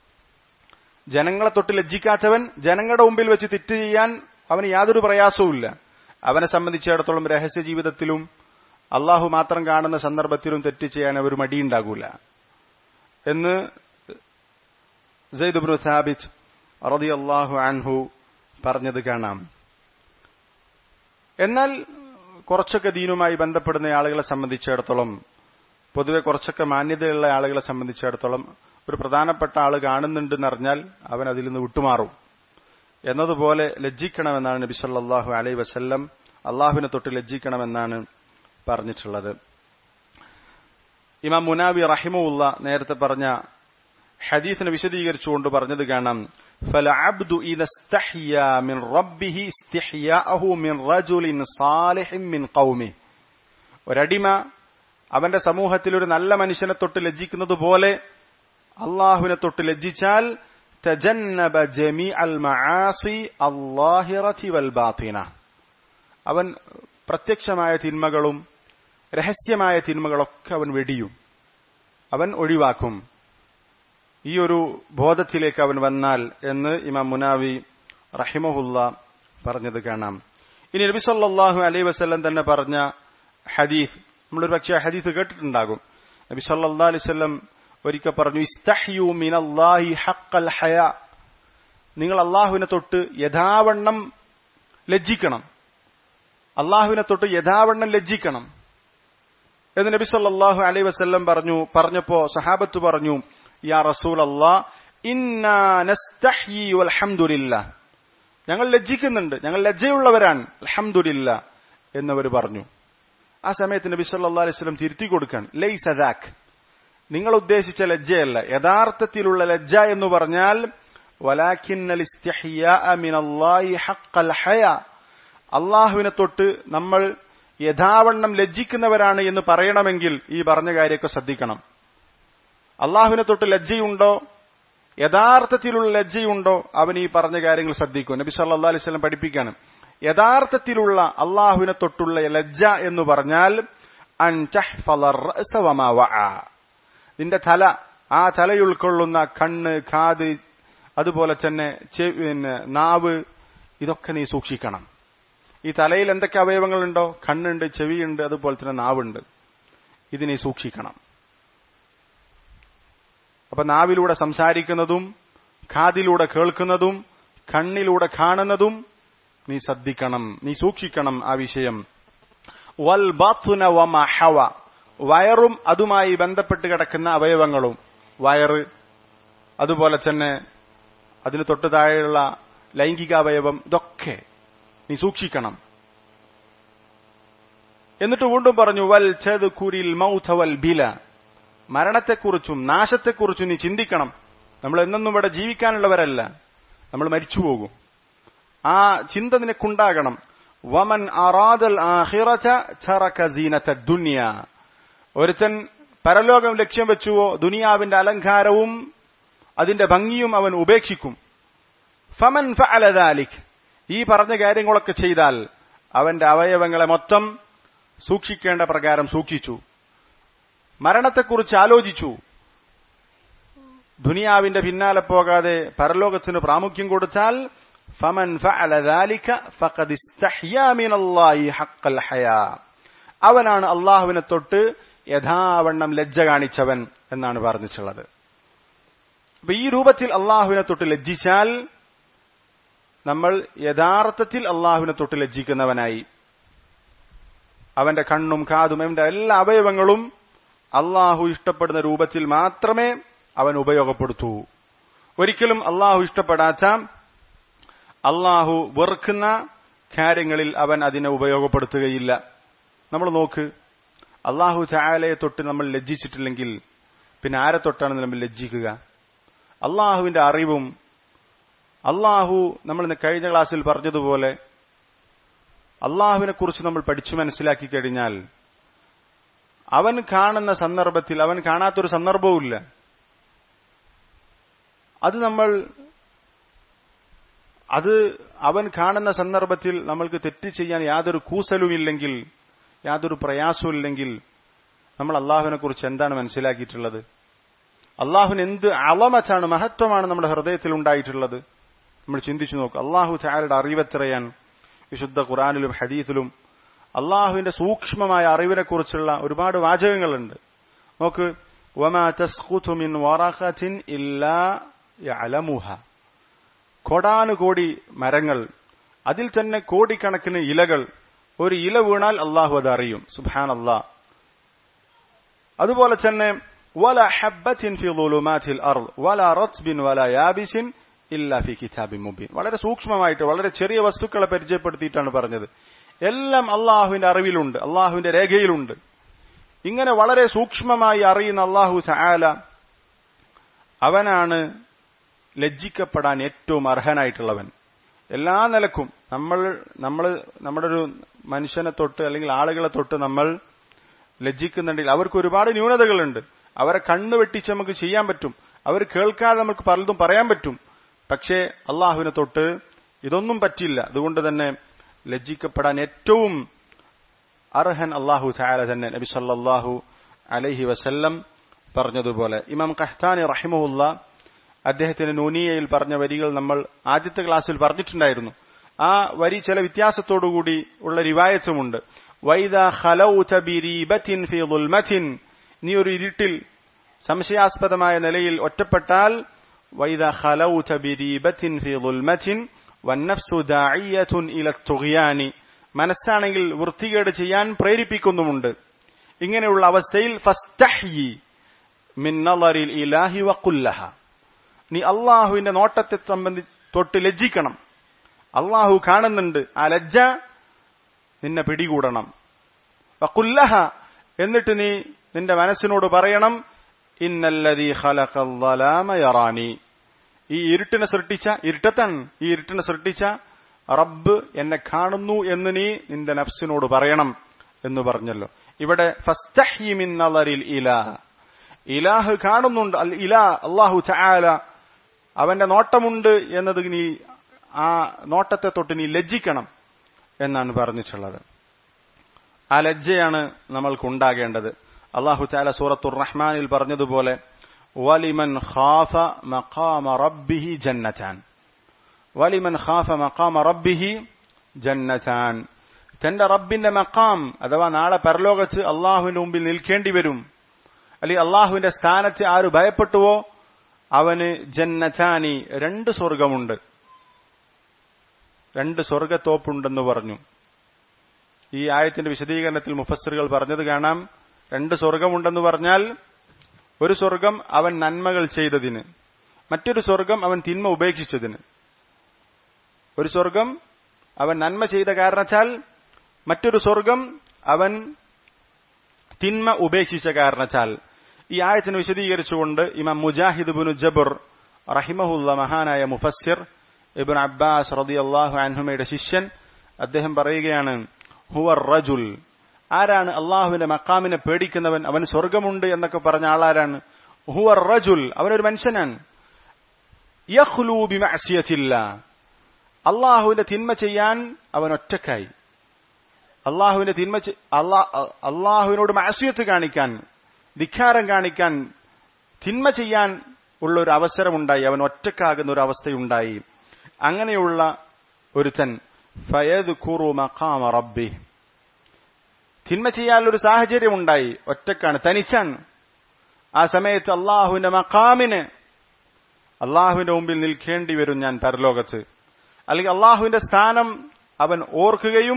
S1: ജനങ്ങളെ തൊട്ട് ലജ്ജിക്കാത്തവൻ ജനങ്ങളുടെ മുമ്പിൽ വെച്ച് തെറ്റ് ചെയ്യാൻ അവന് യാതൊരു പ്രയാസവുമില്ല അവനെ സംബന്ധിച്ചിടത്തോളം രഹസ്യ ജീവിതത്തിലും അള്ളാഹു മാത്രം കാണുന്ന സന്ദർഭത്തിലും തെറ്റ് ചെയ്യാൻ അവർ മടിയുണ്ടാകൂല എന്ന് സെയ്ദ് സാബിത്ത് റതി അള്ളാഹു അൻഹു പറഞ്ഞത് കാണാം എന്നാൽ കുറച്ചൊക്കെ ദീനുമായി ബന്ധപ്പെടുന്ന ആളുകളെ സംബന്ധിച്ചിടത്തോളം പൊതുവെ കുറച്ചൊക്കെ മാന്യതയുള്ള ആളുകളെ സംബന്ധിച്ചിടത്തോളം ഒരു പ്രധാനപ്പെട്ട ആൾ കാണുന്നുണ്ടെന്നറിഞ്ഞാൽ അവൻ അതിൽ നിന്ന് വിട്ടുമാറും എന്നതുപോലെ ലജ്ജിക്കണമെന്നാണ് നബി സല്ലാഹു അലൈ വസല്ലം അള്ളാഹുവിനെ തൊട്ട് ലജ്ജിക്കണമെന്നാണ് പറഞ്ഞിട്ടുള്ളത് ഇമാം മുനാവി റഹിമുല്ല നേരത്തെ പറഞ്ഞ ഹദീസിനെ വിശദീകരിച്ചുകൊണ്ട് പറഞ്ഞത് കാണാം فالعبد إذا استحيا من ربه استحياءه من رجل صالح من قومه ഒരടിമ അവന്റെ സമൂഹത്തിൽ ഒരു നല്ല മനുഷ്യനെ തൊട്ട് ലജ്ജിക്കുന്നത് പോലെ അള്ളാഹുവിനെ തൊട്ട് ലജ്ജിച്ചാൽ തജന്നബ ജമി അൽ മആസി അള്ളാഹിറതി വൽ ബാത്തിന അവൻ പ്രത്യക്ഷമായ തിന്മകളും രഹസ്യമായ തിന്മകളൊക്കെ അവൻ വെടിയും അവൻ ഒഴിവാക്കും ഈ ഒരു ബോധത്തിലേക്ക് അവൻ വന്നാൽ എന്ന് ഇമാം മുനാവി റഹിമഹുല്ല പറഞ്ഞത് കാണാം ഇനി നബി സല്ലാഹു അലൈ വസ്ല്ലം തന്നെ പറഞ്ഞ ഹദീസ് നമ്മളൊരു പക്ഷേ ഹദീസ് കേട്ടിട്ടുണ്ടാകും നബി സല്ലാ അലൈവല്ലം ഒരിക്കൽ പറഞ്ഞു ഇസ്തഹ്യു മിനല്ലാഹി ഹക്കൽ ഹയ നിങ്ങൾ അള്ളാഹുവിനെ തൊട്ട് യഥാവണ്ണം ലജ്ജിക്കണം അള്ളാഹുവിനെ തൊട്ട് യഥാവണ്ണം ലജ്ജിക്കണം എന്ന് നബി സല്ലാഹു അലൈ വസ്ല്ലം പറഞ്ഞു പറഞ്ഞപ്പോ സഹാബത്ത് പറഞ്ഞു യാ റസൂൽ അള്ളാ ഇന്നാ നസ്തഹ്യി വൽഹംദുലില്ലാ ഞങ്ങൾ ലജ്ജിക്കുന്നുണ്ട് ഞങ്ങൾ ലജ്ജയുള്ളവരാണ് അൽഹംദുലില്ല എന്നവർ പറഞ്ഞു ആ സമയത്ത് നബി സല്ലല്ലാഹു അലൈഹി വസല്ലം തിരുത്തി കൊടുക്കാൻ ലൈസ ദാക്ക് നിങ്ങൾ ഉദ്ദേശിച്ച ലജ്ജയല്ല യഥാർത്ഥത്തിലുള്ള ലജ്ജ എന്ന് പറഞ്ഞാൽ വലാഖിന്നൽ ഇസ്തിഹ്യാഅ മിനല്ലാഹി ഹഖ്ഖൽ ഹയാ അള്ളാഹുവിനെ തൊട്ട് നമ്മൾ യഥാവണ്ണം ലജ്ജിക്കുന്നവരാണ് എന്ന് പറയണമെങ്കിൽ ഈ പറഞ്ഞ കാര്യമൊക്കെ ശ്രദ്ധിക്കണം അള്ളാഹുവിനെ തൊട്ട് ലജ്ജയുണ്ടോ യഥാർത്ഥത്തിലുള്ള ലജ്ജയുണ്ടോ അവൻ ഈ പറഞ്ഞ കാര്യങ്ങൾ ശ്രദ്ധിക്കും നബി സല്ലാ അലൈഹി സ്വലം പഠിപ്പിക്കാണ് യഥാർത്ഥത്തിലുള്ള അള്ളാഹുവിനെ തൊട്ടുള്ള ലജ്ജ എന്ന് പറഞ്ഞാൽ അൻ തഹ്ഫള الرأس وما وعى. നിന്റെ തല ആ തലയുൾക്കൊള്ളുന്ന കണ്ണ് കാത് അതുപോലെ തന്നെ ചെ- പിന്നെ നാവ് ഇതൊക്കെ നീ സൂക്ഷിക്കണം ഈ തലയിൽ എന്തൊക്കെ അവയവങ്ങളുണ്ടോ കണ്ണുണ്ട് ചെവിയുണ്ട് അതുപോലെ തന്നെ നാവുണ്ട് ഇത് നീ സൂക്ഷിക്കണം അപ്പൊ നാവിലൂടെ സംസാരിക്കുന്നതും കാതിലൂടെ കേൾക്കുന്നതും കണ്ണിലൂടെ കാണുന്നതും നീ ശ്രദ്ധിക്കണം നീ സൂക്ഷിക്കണം ആ വിഷയം വൽ ബാത്തുന വമ ഹവ വയറും അതുമായി ബന്ധപ്പെട്ട് കിടക്കുന്ന അവയവങ്ങളും വയറ് അതുപോലെ തന്നെ അതിന് തൊട്ട് താഴെയുള്ള ലൈംഗികാവയവം ഇതൊക്കെ നീ സൂക്ഷിക്കണം എന്നിട്ട് വീണ്ടും പറഞ്ഞു വൽ കുരിൽ മൗഥ വൽ ബില മരണത്തെക്കുറിച്ചും നാശത്തെക്കുറിച്ചും നീ ചിന്തിക്കണം നമ്മൾ എന്നെന്നും ഇവിടെ ജീവിക്കാനുള്ളവരല്ല നമ്മൾ മരിച്ചുപോകും ആ ചിന്ത നിനക്കുണ്ടാകണം വമൻ അറാദൽ ആഖിറത ചറക സീനത ദുനിയ ഒരുത്തൻ പരലോകം ലക്ഷ്യം വെച്ചുവോ ദുനിയാവിന്റെ അലങ്കാരവും അതിന്റെ ഭംഗിയും അവൻ ഉപേക്ഷിക്കും ഫമൻ ഫഅല ദാലിക് ഈ പറഞ്ഞ കാര്യങ്ങളൊക്കെ ചെയ്താൽ അവന്റെ അവയവങ്ങളെ മൊത്തം സൂക്ഷിക്കേണ്ട പ്രകാരം സൂക്ഷിച്ചു മരണത്തെക്കുറിച്ച് ആലോചിച്ചു ദുനിയാവിന്റെ പിന്നാലെ പോകാതെ പരലോകത്തിന് പ്രാമുഖ്യം കൊടുത്താൽ ഫമൻ ഫഅല ذلك فقد استحيا من الله حق الحياء അവനാണ് അള്ളാഹുവിനെ തൊട്ട് യഥാവണ്ണം ലജ്ജ കാണിച്ചവൻ എന്നാണ് പറഞ്ഞിട്ടുള്ളത് അപ്പൊ ഈ രൂപത്തിൽ അള്ളാഹുവിനെ തൊട്ട് ലജ്ജിച്ചാൽ നമ്മൾ യഥാർത്ഥത്തിൽ അള്ളാഹുവിനെ തൊട്ട് ലജ്ജിക്കുന്നവനായി അവന്റെ കണ്ണും കാതും അവന്റെ എല്ലാ അവയവങ്ങളും അള്ളാഹു ഇഷ്ടപ്പെടുന്ന രൂപത്തിൽ മാത്രമേ അവൻ ഉപയോഗപ്പെടുത്തൂ ഒരിക്കലും അള്ളാഹു ഇഷ്ടപ്പെടാത്ത അള്ളാഹു വെറുക്കുന്ന കാര്യങ്ങളിൽ അവൻ അതിനെ ഉപയോഗപ്പെടുത്തുകയില്ല നമ്മൾ നോക്ക് അള്ളാഹു ചായാലയെ തൊട്ട് നമ്മൾ ലജ്ജിച്ചിട്ടില്ലെങ്കിൽ പിന്നെ ആരെ തൊട്ടാണ് നമ്മൾ ലജ്ജിക്കുക അള്ളാഹുവിന്റെ അറിവും അള്ളാഹു നമ്മൾ ഇന്ന് കഴിഞ്ഞ ക്ലാസ്സിൽ പറഞ്ഞതുപോലെ അള്ളാഹുവിനെ കുറിച്ച് നമ്മൾ പഠിച്ചു മനസ്സിലാക്കി കഴിഞ്ഞാൽ അവൻ കാണുന്ന സന്ദർഭത്തിൽ അവൻ കാണാത്തൊരു സന്ദർഭവുമില്ല അത് നമ്മൾ അത് അവൻ കാണുന്ന സന്ദർഭത്തിൽ നമ്മൾക്ക് തെറ്റ് ചെയ്യാൻ യാതൊരു കൂസലുമില്ലെങ്കിൽ യാതൊരു പ്രയാസവുമില്ലെങ്കിൽ നമ്മൾ അള്ളാഹുവിനെ കുറിച്ച് എന്താണ് മനസ്സിലാക്കിയിട്ടുള്ളത് അള്ളാഹുവിന് എന്ത് അളമറ്റാണ് മഹത്വമാണ് നമ്മുടെ ഹൃദയത്തിൽ ഉണ്ടായിട്ടുള്ളത് നമ്മൾ ചിന്തിച്ചു നോക്കും അള്ളാഹു ചാരുടെ അറിവെത്രയാൻ വിശുദ്ധ ഖുറാനിലും ഹദീസിലും അള്ളാഹുവിന്റെ സൂക്ഷ്മമായ അറിവിനെക്കുറിച്ചുള്ള ഒരുപാട് വാചകങ്ങളുണ്ട് നോക്ക് വമാ തസ്ഖുതു മിൻ വറഖത്തിൻ ഇല്ലാ യഅലമുഹ കോടാനുകോടി മരങ്ങൾ അതിൽ തന്നെ കോടിക്കണക്കിന് ഇലകൾ ഒരു ഇല വീണാൽ അള്ളാഹു അത് അറിയും സുബാൻ അള്ളാ അതുപോലെ തന്നെ വല ഹബ്ബത്തിൻ ഫി ളുലുമാതിൽ അർദ് വല റത്ബിൻ വല യാബിസിൻ ഇല്ല ഫി കിതാബിൻ മുബീൻ വളരെ സൂക്ഷ്മമായിട്ട് വളരെ ചെറിയ വസ്തുക്കളെ പരിചയപ്പെടുത്തിയിട്ടാണ് പറഞ്ഞത് എല്ലാം അള്ളാഹുവിന്റെ അറിവിലുണ്ട് അള്ളാഹുവിന്റെ രേഖയിലുണ്ട് ഇങ്ങനെ വളരെ സൂക്ഷ്മമായി അറിയുന്ന അള്ളാഹു സആല അവനാണ് ലജ്ജിക്കപ്പെടാൻ ഏറ്റവും അർഹനായിട്ടുള്ളവൻ എല്ലാ നിലക്കും നമ്മൾ നമ്മൾ നമ്മുടെ ഒരു മനുഷ്യനെ തൊട്ട് അല്ലെങ്കിൽ ആളുകളെ തൊട്ട് നമ്മൾ ലജ്ജിക്കുന്നുണ്ടെങ്കിൽ അവർക്ക് ഒരുപാട് ന്യൂനതകളുണ്ട് അവരെ കണ്ണു വെട്ടിച്ച് നമുക്ക് ചെയ്യാൻ പറ്റും അവർ കേൾക്കാതെ നമുക്ക് പലതും പറയാൻ പറ്റും പക്ഷേ അള്ളാഹുവിനെ തൊട്ട് ഇതൊന്നും പറ്റില്ല അതുകൊണ്ട് തന്നെ ലജ്ജിക്കപ്പെടാൻ ഏറ്റവും അർഹൻ അള്ളാഹു ചായാല തന്നെ നബി സല്ലാഹു അലൈഹി വസല്ലം പറഞ്ഞതുപോലെ ഇമാം കഹ്താനി റഹിമുല്ല അദ്ദേഹത്തിന് നൂനിയയിൽ പറഞ്ഞ വരികൾ നമ്മൾ ആദ്യത്തെ ക്ലാസ്സിൽ പറഞ്ഞിട്ടുണ്ടായിരുന്നു ആ വരി ചില വ്യത്യാസത്തോടുകൂടി ഉള്ള റിവായത്തുമുണ്ട് വൈദ ഖലൗത ബിരീബത്തിൻ ഫീ ദുൽമത്തിൻ നീ ഒരു ഇരുട്ടിൽ സംശയാസ്പദമായ നിലയിൽ ഒറ്റപ്പെട്ടാൽ വൈദ ഖലൗത ബിരീബത്തിൻ ഫീ ദുൽമത്തിൻ വന്നഫ്സു ദാഇയത്തുൻ ഇല തുഗ്യാനി മനസ്സാണെങ്കിൽ വൃത്തികേട് ചെയ്യാൻ പ്രേരിപ്പിക്കുന്നുമുണ്ട് ഇങ്ങനെയുള്ള അവസ്ഥയിൽ ഫസ്തഹ്യി മിൻ നളറിൽ ഇലാഹി വഖുല്ലഹ നീ അള്ളാഹുവിന്റെ നോട്ടത്തെ സംബന്ധി തൊട്ട് ലജ്ജിക്കണം അള്ളാഹു കാണുന്നുണ്ട് ആ ലജ്ജ നിന്നെ പിടികൂടണം വക്കുല്ലഹ എന്നിട്ട് നീ നിന്റെ മനസ്സിനോട് പറയണം ഇന്നല്ലതീ യറാനി ഈ ഇരുട്ടിനെ സൃഷ്ടിച്ച ഇരുട്ടത്താണ് ഈ ഇരുട്ടിനെ സൃഷ്ടിച്ച റബ്ബ് എന്നെ കാണുന്നു എന്ന് നീ നിന്റെ നഫ്സിനോട് പറയണം എന്ന് പറഞ്ഞല്ലോ ഇവിടെ ഫസ്തഹിമിന്നറിൽ ഇലാഹ് ഇലാഹ് കാണുന്നുണ്ട് അൽ ഇലാ അള്ളാഹു ചായാല അവന്റെ നോട്ടമുണ്ട് എന്നത് നീ ആ നോട്ടത്തെ തൊട്ട് നീ ലജ്ജിക്കണം എന്നാണ് പറഞ്ഞിട്ടുള്ളത് ആ ലജ്ജയാണ് നമ്മൾക്കുണ്ടാകേണ്ടത് അള്ളാഹു ചാല സൂറത്തുർ റഹ്മാനിൽ പറഞ്ഞതുപോലെ വലിമൻ ഖാഫ മഖാമ റബ്ബിഹി ജന്നതാൻ വലിമൻ ഖാഫ മഖാമ റബ്ബിഹി ജന്നതാൻ തന്റെ റബ്ബിന്റെ മക്കാം അഥവാ നാളെ പരലോകച്ച് അള്ളാഹുവിന്റെ മുമ്പിൽ നിൽക്കേണ്ടി വരും അല്ലെങ്കിൽ അള്ളാഹുവിന്റെ സ്ഥാനത്ത് ആര് ഭയപ്പെട്ടുവോ അവന് ജന്നതാനി രണ്ട് സ്വർഗമുണ്ട് രണ്ട് സ്വർഗത്തോപ്പുണ്ടെന്ന് പറഞ്ഞു ഈ ആയത്തിന്റെ വിശദീകരണത്തിൽ മുഫസ്സിറുകൾ പറഞ്ഞത് കാണാം രണ്ട് സ്വർഗമുണ്ടെന്ന് പറഞ്ഞാൽ ഒരു സ്വർഗം അവൻ നന്മകൾ ചെയ്തതിന് മറ്റൊരു സ്വർഗം അവൻ തിന്മ ഉപേക്ഷിച്ചതിന് ഒരു സ്വർഗം അവൻ നന്മ ചെയ്ത കാരണച്ചാൽ മറ്റൊരു സ്വർഗം അവൻ തിന്മ ഉപേക്ഷിച്ച കാരണച്ചാൽ ഈ ആയത്തിനെ വിശദീകരിച്ചുകൊണ്ട് ഇമാം മുജാഹിദ് ബിനു ജബർ റഹിമഹുല്ല മഹാനായ മുഫസ്സിർ ഇബിൻ അബ്ബാസ് റതി അള്ളാഹു അൻഹുമയുടെ ശിഷ്യൻ അദ്ദേഹം പറയുകയാണ് ഹുവർ റജുൽ ആരാണ് അള്ളാഹുവിന്റെ മക്കാമിനെ പേടിക്കുന്നവൻ അവൻ സ്വർഗമുണ്ട് എന്നൊക്കെ പറഞ്ഞ ആളാരാണ് ഹുവർ റജുൽ അവനൊരു മനുഷ്യനാണ് യഖ്ലൂ ബിമഅസിയത്തില്ല അള്ളാഹുവിന്റെ തിന്മ ചെയ്യാൻ അവൻ ഒറ്റക്കായി അള്ളാഹുവിന്റെ തിന്മ അള്ളാഹുവിനോട് മാസിയത്ത് കാണിക്കാൻ ധിക്കാരം കാണിക്കാൻ തിന്മ ചെയ്യാൻ ഉള്ള ഒരു അവസരമുണ്ടായി അവൻ ഒറ്റക്കാകുന്ന ഒരു അവസ്ഥയുണ്ടായി അങ്ങനെയുള്ള ഒരുത്തൻ ഫയദ് ഖുറു മഖാമ റബ്ബി തിന്മ ചെയ്യാനുള്ളൊരു സാഹചര്യമുണ്ടായി ഒറ്റക്കാണ് തനിച്ചാണ് ആ സമയത്ത് അള്ളാഹുവിന്റെ മഖാമിന് അള്ളാഹുവിന്റെ മുമ്പിൽ നിൽക്കേണ്ടി വരും ഞാൻ പരലോകത്ത് അല്ലെങ്കിൽ അള്ളാഹുവിന്റെ സ്ഥാനം അവൻ ഓർക്കുകയും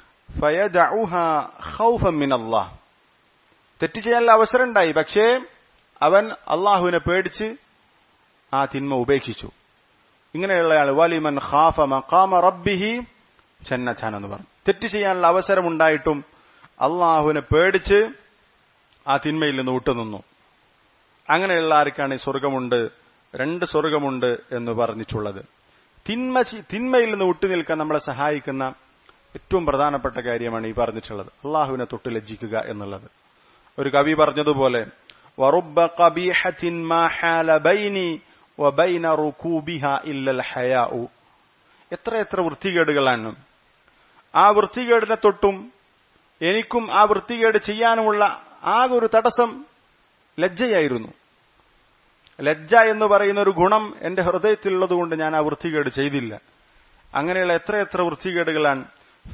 S1: അള്ളാഹ് തെറ്റ് ചെയ്യാനുള്ള അവസരം ഉണ്ടായി പക്ഷേ അവൻ അള്ളാഹുവിനെ പേടിച്ച് ആ തിന്മ ഉപേക്ഷിച്ചു ഇങ്ങനെയുള്ളയാൾ വലിമൻ ഖാഫ മഖാമ റബ്ബിഹി ചെന്നച്ചാൻ എന്ന് പറഞ്ഞു തെറ്റ് ചെയ്യാനുള്ള അവസരം ഉണ്ടായിട്ടും അള്ളാഹുവിനെ പേടിച്ച് ആ തിന്മയിൽ നിന്ന് വിട്ടുനിന്നു അങ്ങനെയുള്ള ആർക്കാണ് ഈ സ്വർഗമുണ്ട് രണ്ട് സ്വർഗമുണ്ട് എന്ന് പറഞ്ഞിട്ടുള്ളത് തിന്മ തിന്മയിൽ നിന്ന് വിട്ടുനിൽക്കാൻ നമ്മളെ സഹായിക്കുന്ന ഏറ്റവും പ്രധാനപ്പെട്ട കാര്യമാണ് ഈ പറഞ്ഞിട്ടുള്ളത് അള്ളാഹുവിനെ തൊട്ട് ലജ്ജിക്കുക എന്നുള്ളത് ഒരു കവി പറഞ്ഞതുപോലെ വറുബ ഖബീഹത്തിൻ മാ ഹാല ബൈനി വബൈന റുകൂബിഹ ഇല്ലൽ ഹയാഉ എത്ര എത്ര വൃത്തികേടുകളാണ് ആ വൃത്തികേടിനെ തൊട്ടും എനിക്കും ആ വൃത്തികേട് ചെയ്യാനുമുള്ള ആകെ ഒരു തടസ്സം ലജ്ജയായിരുന്നു ലജ്ജ എന്ന് പറയുന്ന ഒരു ഗുണം എന്റെ ഹൃദയത്തിലുള്ളതുകൊണ്ട് ഞാൻ ആ വൃത്തികേട് ചെയ്തില്ല അങ്ങനെയുള്ള എത്ര എത്ര വൃത്തികേടുകളാണ്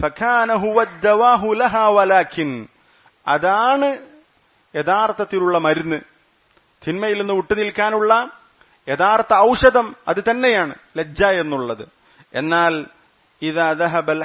S1: അതാണ് യഥാർത്ഥത്തിലുള്ള മരുന്ന് തിന്മയിൽ നിന്ന് വിട്ടുനിൽക്കാനുള്ള യഥാർത്ഥ ഔഷധം അത് തന്നെയാണ് ലജ്ജ എന്നുള്ളത് എന്നാൽ ഇതഹബൽ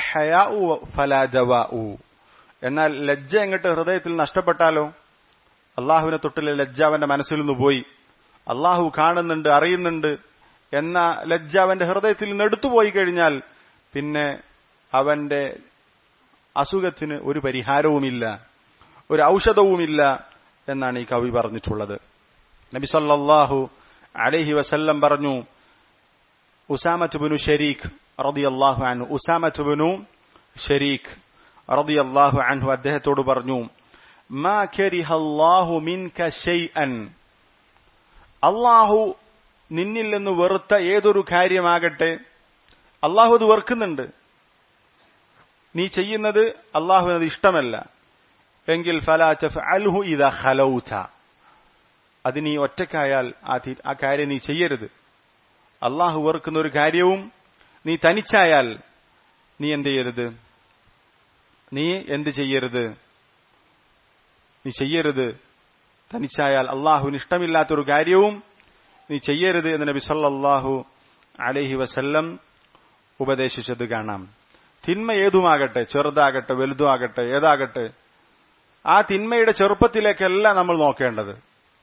S1: എന്നാൽ ലജ്ജ എങ്ങോട്ട് ഹൃദയത്തിൽ നഷ്ടപ്പെട്ടാലോ അള്ളാഹുവിനെ തൊട്ടിലെ ലജ്ജ അവന്റെ മനസ്സിൽ നിന്ന് പോയി അള്ളാഹു കാണുന്നുണ്ട് അറിയുന്നുണ്ട് എന്ന ലജ്ജ അവന്റെ ഹൃദയത്തിൽ നിന്ന് എടുത്തുപോയി കഴിഞ്ഞാൽ പിന്നെ അവന്റെ അസുഖത്തിന് ഒരു പരിഹാരവുമില്ല ഒരു ഔഷധവുമില്ല എന്നാണ് ഈ കവി പറഞ്ഞിട്ടുള്ളത് നബി സല്ലല്ലാഹു അലൈഹി വസല്ലം പറഞ്ഞു ഉസാമത്ത് ബിനു ഷരീഖ് റളിയല്ലാഹു അൻഹു ഉസാമത്ത് ബിനു ഷരീഖ് റളിയല്ലാഹു അൻഹു അദ്ദേഹത്തോട് പറഞ്ഞു മാ കരിഹല്ലാഹു മിൻക ഷൈഅൻ അള്ളാഹു നിന്നിൽ നിന്ന് വെറുത്ത ഏതൊരു കാര്യമാകട്ടെ അള്ളാഹു അത് വെറുക്കുന്നുണ്ട് നീ ചെയ്യുന്നത് അള്ളാഹുവിനത് ഇഷ്ടമല്ല എങ്കിൽ ഫലാറ്റഫ് അൽഹു ഇത ഹലൗത അത് നീ ഒറ്റക്കായാൽ ആ ആ കാര്യം നീ ചെയ്യരുത് അള്ളാഹു വെറുക്കുന്ന ഒരു കാര്യവും നീ തനിച്ചായാൽ നീ എന്ത് ചെയ്യരുത് നീ എന്ത് ചെയ്യരുത് നീ ചെയ്യരുത് തനിച്ചായാൽ അള്ളാഹുവിന് ഇഷ്ടമില്ലാത്തൊരു കാര്യവും നീ ചെയ്യരുത് എന്ന് നബി സല്ലല്ലാഹു അലൈഹി വസല്ലം ഉപദേശിച്ചത് കാണാം തിന്മ ഏതുമാകട്ടെ ചെറുതാകട്ടെ വലുതുമാകട്ടെ ഏതാകട്ടെ ആ തിന്മയുടെ ചെറുപ്പത്തിലേക്കല്ല നമ്മൾ നോക്കേണ്ടത്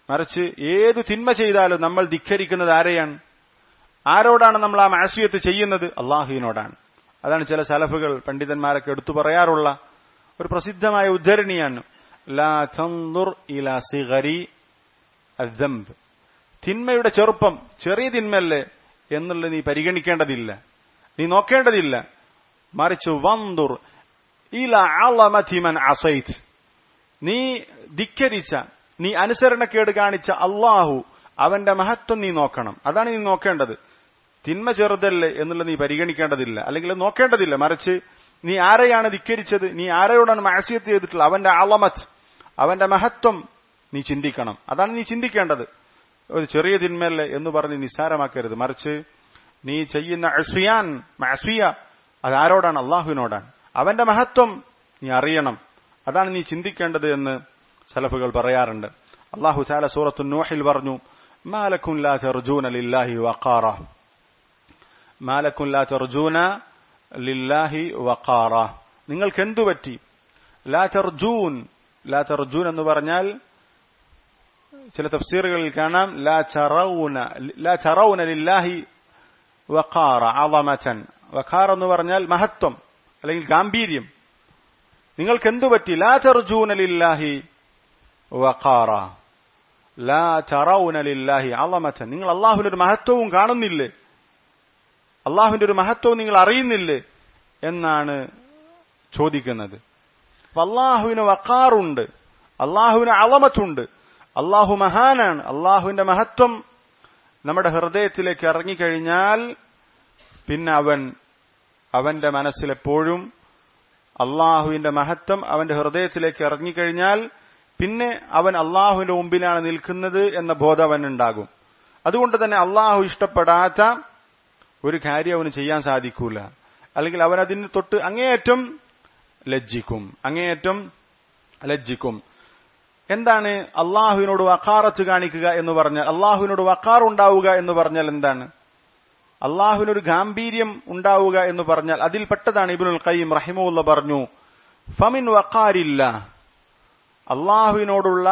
S1: മറിച്ച് ഏതു തിന്മ ചെയ്താലും നമ്മൾ ധിഖരിക്കുന്നത് ആരെയാണ് ആരോടാണ് നമ്മൾ ആ മാസിയത്ത് ചെയ്യുന്നത് അള്ളാഹുവിനോടാണ് അതാണ് ചില സലഫുകൾ പണ്ഡിതന്മാരൊക്കെ എടുത്തു പറയാറുള്ള ഒരു പ്രസിദ്ധമായ ഉദ്ധരണിയാണ് ലാ തന്ദുർ ഇലാ സിഗരി അദ്ദംബ് തിന്മയുടെ ചെറുപ്പം ചെറിയ തിന്മയല്ലേ എന്നുള്ളത് നീ പരിഗണിക്കേണ്ടതില്ല നീ നോക്കേണ്ടതില്ല മറിച്ച് വന്തുർ ഇല അളമതിമൻ അസൈറ്റ് നീ ധിക്കരിച്ച നീ അനുസരണക്കേട് കാണിച്ച അള്ളാഹു അവന്റെ മഹത്വം നീ നോക്കണം അതാണ് നീ നോക്കേണ്ടത് തിന്മ ചെറുതല്ലേ എന്നുള്ളത് നീ പരിഗണിക്കേണ്ടതില്ല അല്ലെങ്കിൽ നോക്കേണ്ടതില്ല മറിച്ച് നീ ആരെയാണ് ധിക്കരിച്ചത് നീ ആരെയോടാണ് മാസിയത്ത് ചെയ്തിട്ടുള്ളത് അവന്റെ അളമത്ത് അവന്റെ മഹത്വം നീ ചിന്തിക്കണം അതാണ് നീ ചിന്തിക്കേണ്ടത് ഒരു ചെറിയ തിന്മയല്ലേ എന്ന് പറഞ്ഞ് നിസ്സാരമാക്കരുത് മറിച്ച് നീ ചെയ്യുന്ന അസ്വിയാൻ മാസ്വിയ അതാരോടാണ് അള്ളാഹുവിനോടാണ് അവന്റെ മഹത്വം നീ അറിയണം അതാണ് നീ ചിന്തിക്കേണ്ടത് എന്ന് സലഫുകൾ പറയാറുണ്ട് അള്ളാഹു ചാല സൂറത്തു നോഹിൽ പറഞ്ഞു മാലക്കും ലാ തെർജൂന ലില്ലാഹി വഖാറ മാലക്കും ലാ തെർജൂന ലില്ലാഹി വഖാറ നിങ്ങൾക്ക് എന്തു പറ്റി ലാ തെർജൂൻ ലാ തെർജൂൻ എന്ന് പറഞ്ഞാൽ ചില തഫ്സീറുകളിൽ കാണാം ലാ ചറൗന ലാ ചറൗന ലില്ലാഹി വഖാറ അളമചൻ വഖാർ എന്ന് പറഞ്ഞാൽ മഹത്വം അല്ലെങ്കിൽ ഗാംഭീര്യം നിങ്ങൾക്ക് എന്തു പറ്റി ലാ ചർജൂന ലില്ലാഹി വഖാറ ലാ ചറൗന ലില്ലാഹി അളമചൻ നിങ്ങൾ അള്ളാഹുവിന്റെ ഒരു മഹത്വവും കാണുന്നില്ലേ അള്ളാഹുവിന്റെ ഒരു മഹത്വവും നിങ്ങൾ അറിയുന്നില്ലേ എന്നാണ് ചോദിക്കുന്നത് അപ്പൊ അള്ളാഹുവിന് വക്കാറുണ്ട് അള്ളാഹുവിന് അളമത്തുണ്ട് അള്ളാഹു മഹാനാണ് അള്ളാഹുവിന്റെ മഹത്വം നമ്മുടെ ഹൃദയത്തിലേക്ക് ഇറങ്ങിക്കഴിഞ്ഞാൽ പിന്നെ അവൻ അവന്റെ മനസ്സിലെപ്പോഴും അള്ളാഹുവിന്റെ മഹത്വം അവന്റെ ഹൃദയത്തിലേക്ക് ഇറങ്ങിക്കഴിഞ്ഞാൽ പിന്നെ അവൻ അള്ളാഹുവിന്റെ മുമ്പിലാണ് നിൽക്കുന്നത് എന്ന ബോധം അവനുണ്ടാകും അതുകൊണ്ട് തന്നെ അള്ളാഹു ഇഷ്ടപ്പെടാത്ത ഒരു കാര്യം അവന് ചെയ്യാൻ സാധിക്കൂല അല്ലെങ്കിൽ അവൻ അതിന് തൊട്ട് അങ്ങേയറ്റം ലജ്ജിക്കും അങ്ങേയറ്റം ലജ്ജിക്കും എന്താണ് അള്ളാഹുവിനോട് വക്കാറച്ച് കാണിക്കുക എന്ന് പറഞ്ഞാൽ അള്ളാഹുവിനോട് വക്കാർ ഉണ്ടാവുക എന്ന് പറഞ്ഞാൽ എന്താണ് അള്ളാഹുവിനൊരു ഗാംഭീര്യം ഉണ്ടാവുക എന്ന് പറഞ്ഞാൽ അതിൽ പെട്ടതാണ് ഇബിനുൽ ഖയ്യം റഹിമുല്ല പറഞ്ഞു ഫമിൻ വക്കാരില്ല അള്ളാഹുവിനോടുള്ള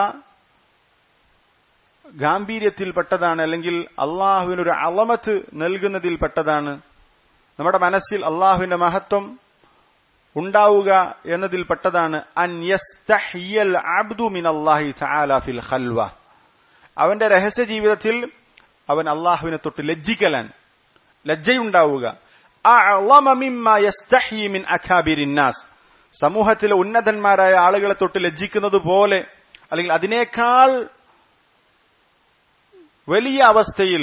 S1: ഗാംഭീര്യത്തിൽ പെട്ടതാണ് അല്ലെങ്കിൽ അള്ളാഹുവിനൊരു അളമത്ത് നൽകുന്നതിൽ പെട്ടതാണ് നമ്മുടെ മനസ്സിൽ അള്ളാഹുവിന്റെ മഹത്വം ഉണ്ടാവുക എന്നതിൽ പെട്ടതാണ് അൻ യസ്തഹിയൽ അബ്ദു മിൻ അല്ലാഹി തആല ഫിൽ ഖൽവ അവന്റെ രഹസ്യ ജീവിതത്തിൽ അവൻ അള്ളാഹുവിനെ തൊട്ട് ലജ്ജിക്കലാൻ ലജ്ജയുണ്ടാവുക അഅളമ മിമ്മ യസ്തഹി മിൻ അഖാബിരിന്നാസ് സമൂഹത്തിലെ ഉന്നതന്മാരായ ആളുകളെ തൊട്ട് ലജ്ജിക്കുന്നത് പോലെ അല്ലെങ്കിൽ അതിനേക്കാൾ വലിയ അവസ്ഥയിൽ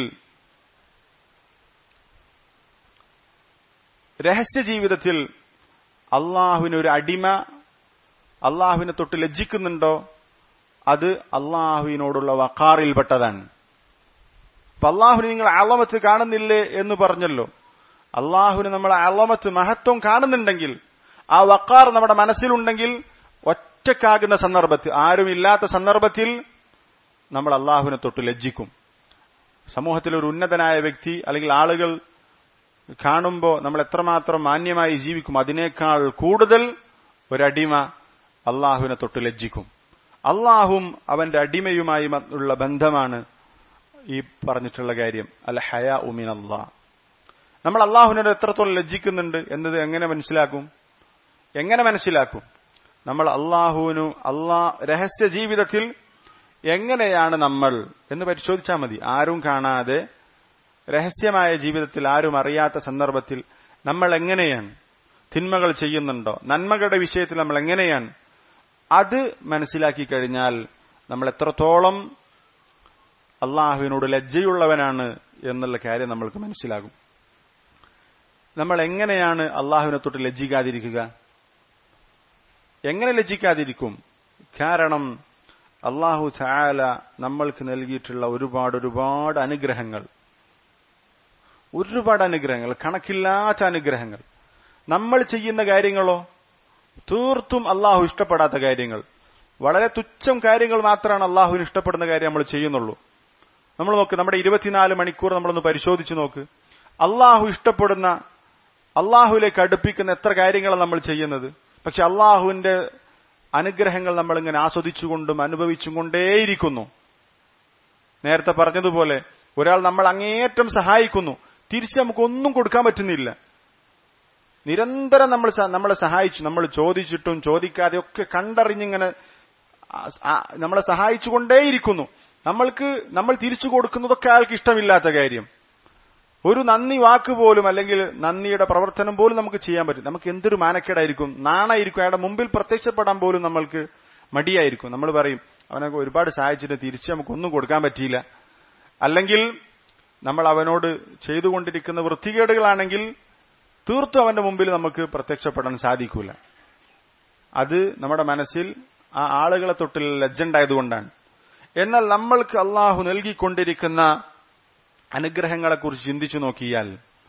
S1: രഹസ്യ ജീവിതത്തിൽ അള്ളാഹുവിന് ഒരു അടിമ അള്ളാഹുവിനെ തൊട്ട് ലജ്ജിക്കുന്നുണ്ടോ അത് അള്ളാഹുവിനോടുള്ള വക്കാറിൽപ്പെട്ടതാണ് അപ്പൊ അള്ളാഹുവിന് നിങ്ങൾ അളമത്ത് കാണുന്നില്ലേ എന്ന് പറഞ്ഞല്ലോ അള്ളാഹുവിന് നമ്മൾ അളമത്ത് മഹത്വം കാണുന്നുണ്ടെങ്കിൽ ആ വക്കാർ നമ്മുടെ മനസ്സിലുണ്ടെങ്കിൽ ഒറ്റക്കാകുന്ന സന്ദർഭത്തിൽ ആരുമില്ലാത്ത സന്ദർഭത്തിൽ നമ്മൾ അള്ളാഹുവിനെ തൊട്ട് ലജ്ജിക്കും സമൂഹത്തിൽ ഒരു ഉന്നതനായ വ്യക്തി അല്ലെങ്കിൽ ആളുകൾ കാണുമ്പോൾ നമ്മൾ എത്രമാത്രം മാന്യമായി ജീവിക്കും അതിനേക്കാൾ കൂടുതൽ ഒരടിമ അള്ളാഹുവിനെ തൊട്ട് ലജ്ജിക്കും അള്ളാഹും അവന്റെ അടിമയുമായി ഉള്ള ബന്ധമാണ് ഈ പറഞ്ഞിട്ടുള്ള കാര്യം അൽ ഹയ ഉമിൻ അള്ളാഹ് നമ്മൾ അള്ളാഹുവിനോട് എത്രത്തോളം ലജ്ജിക്കുന്നുണ്ട് എന്നത് എങ്ങനെ മനസ്സിലാക്കും എങ്ങനെ മനസ്സിലാക്കും നമ്മൾ അള്ളാഹുവിനു അള്ളാ രഹസ്യ ജീവിതത്തിൽ എങ്ങനെയാണ് നമ്മൾ എന്ന് പരിശോധിച്ചാൽ മതി ആരും കാണാതെ രഹസ്യമായ ജീവിതത്തിൽ ആരും അറിയാത്ത സന്ദർഭത്തിൽ നമ്മൾ എങ്ങനെയാണ് തിന്മകൾ ചെയ്യുന്നുണ്ടോ നന്മകളുടെ വിഷയത്തിൽ നമ്മൾ എങ്ങനെയാണ് അത് മനസ്സിലാക്കി കഴിഞ്ഞാൽ നമ്മൾ എത്രത്തോളം അള്ളാഹുവിനോട് ലജ്ജയുള്ളവനാണ് എന്നുള്ള കാര്യം നമ്മൾക്ക് മനസ്സിലാകും നമ്മൾ എങ്ങനെയാണ് അള്ളാഹുവിനെ തൊട്ട് ലജ്ജിക്കാതിരിക്കുക എങ്ങനെ ലജ്ജിക്കാതിരിക്കും കാരണം അള്ളാഹു ചായാല നമ്മൾക്ക് നൽകിയിട്ടുള്ള ഒരുപാട് ഒരുപാട് അനുഗ്രഹങ്ങൾ ഒരുപാട് അനുഗ്രഹങ്ങൾ കണക്കില്ലാത്ത അനുഗ്രഹങ്ങൾ നമ്മൾ ചെയ്യുന്ന കാര്യങ്ങളോ തീർത്തും അള്ളാഹു ഇഷ്ടപ്പെടാത്ത കാര്യങ്ങൾ വളരെ തുച്ഛം കാര്യങ്ങൾ മാത്രമാണ് അള്ളാഹുവിന് ഇഷ്ടപ്പെടുന്ന കാര്യം നമ്മൾ ചെയ്യുന്നുള്ളൂ നമ്മൾ നോക്ക് നമ്മുടെ ഇരുപത്തിനാല് മണിക്കൂർ നമ്മളൊന്ന് പരിശോധിച്ചു നോക്ക് അള്ളാഹു ഇഷ്ടപ്പെടുന്ന അള്ളാഹുവിലേക്ക് അടുപ്പിക്കുന്ന എത്ര കാര്യങ്ങളാണ് നമ്മൾ ചെയ്യുന്നത് പക്ഷെ അള്ളാഹുവിന്റെ അനുഗ്രഹങ്ങൾ നമ്മളിങ്ങനെ ആസ്വദിച്ചുകൊണ്ടും അനുഭവിച്ചും കൊണ്ടേയിരിക്കുന്നു നേരത്തെ പറഞ്ഞതുപോലെ ഒരാൾ നമ്മൾ അങ്ങേയറ്റം സഹായിക്കുന്നു തിരിച്ച് നമുക്കൊന്നും കൊടുക്കാൻ പറ്റുന്നില്ല നിരന്തരം നമ്മൾ സ- നമ്മളെ സഹായിച്ചു നമ്മൾ ചോദിച്ചിട്ടും ചോദിക്കാതെ ഒക്കെ കണ്ടറിഞ്ഞിങ്ങനെ ആ- ആ- നമ്മളെ സഹായിച്ചുകൊണ്ടേയിരിക്കുന്നു നമ്മൾക്ക് നമ്മൾ തിരിച്ചു കൊടുക്കുന്നതൊക്കെ അയാൾക്ക് ഇഷ്ടമില്ലാത്ത കാര്യം ഒരു നന്ദി വാക്ക് പോലും അല്ലെങ്കിൽ നന്ദിയുടെ പ്രവർത്തനം പോലും നമുക്ക് ചെയ്യാൻ പറ്റും നമുക്ക് എന്തൊരു മാനക്കേടായിരിക്കും നാണായിരിക്കും അയാളുടെ മുമ്പിൽ പ്രത്യക്ഷപ്പെടാൻ പോലും നമ്മൾക്ക് മടിയായിരിക്കും നമ്മൾ പറയും അവനൊക്കെ ഒരുപാട് സഹായിച്ചിട്ട് തിരിച്ച് നമുക്കൊന്നും കൊടുക്കാൻ പറ്റിയില്ല അല്ലെങ്കിൽ നമ്മൾ അവനോട് ചെയ്തുകൊണ്ടിരിക്കുന്ന വൃത്തികേടുകളാണെങ്കിൽ തീർത്തും അവന്റെ മുമ്പിൽ നമുക്ക് പ്രത്യക്ഷപ്പെടാൻ സാധിക്കൂല അത് നമ്മുടെ മനസ്സിൽ ആ ആളുകളെ തൊട്ടിൽ ലജ്ജണ്ടായതുകൊണ്ടാണ് എന്നാൽ നമ്മൾക്ക് അള്ളാഹു നൽകിക്കൊണ്ടിരിക്കുന്ന അനുഗ്രഹങ്ങളെക്കുറിച്ച് ചിന്തിച്ചു നോക്കിയാൽ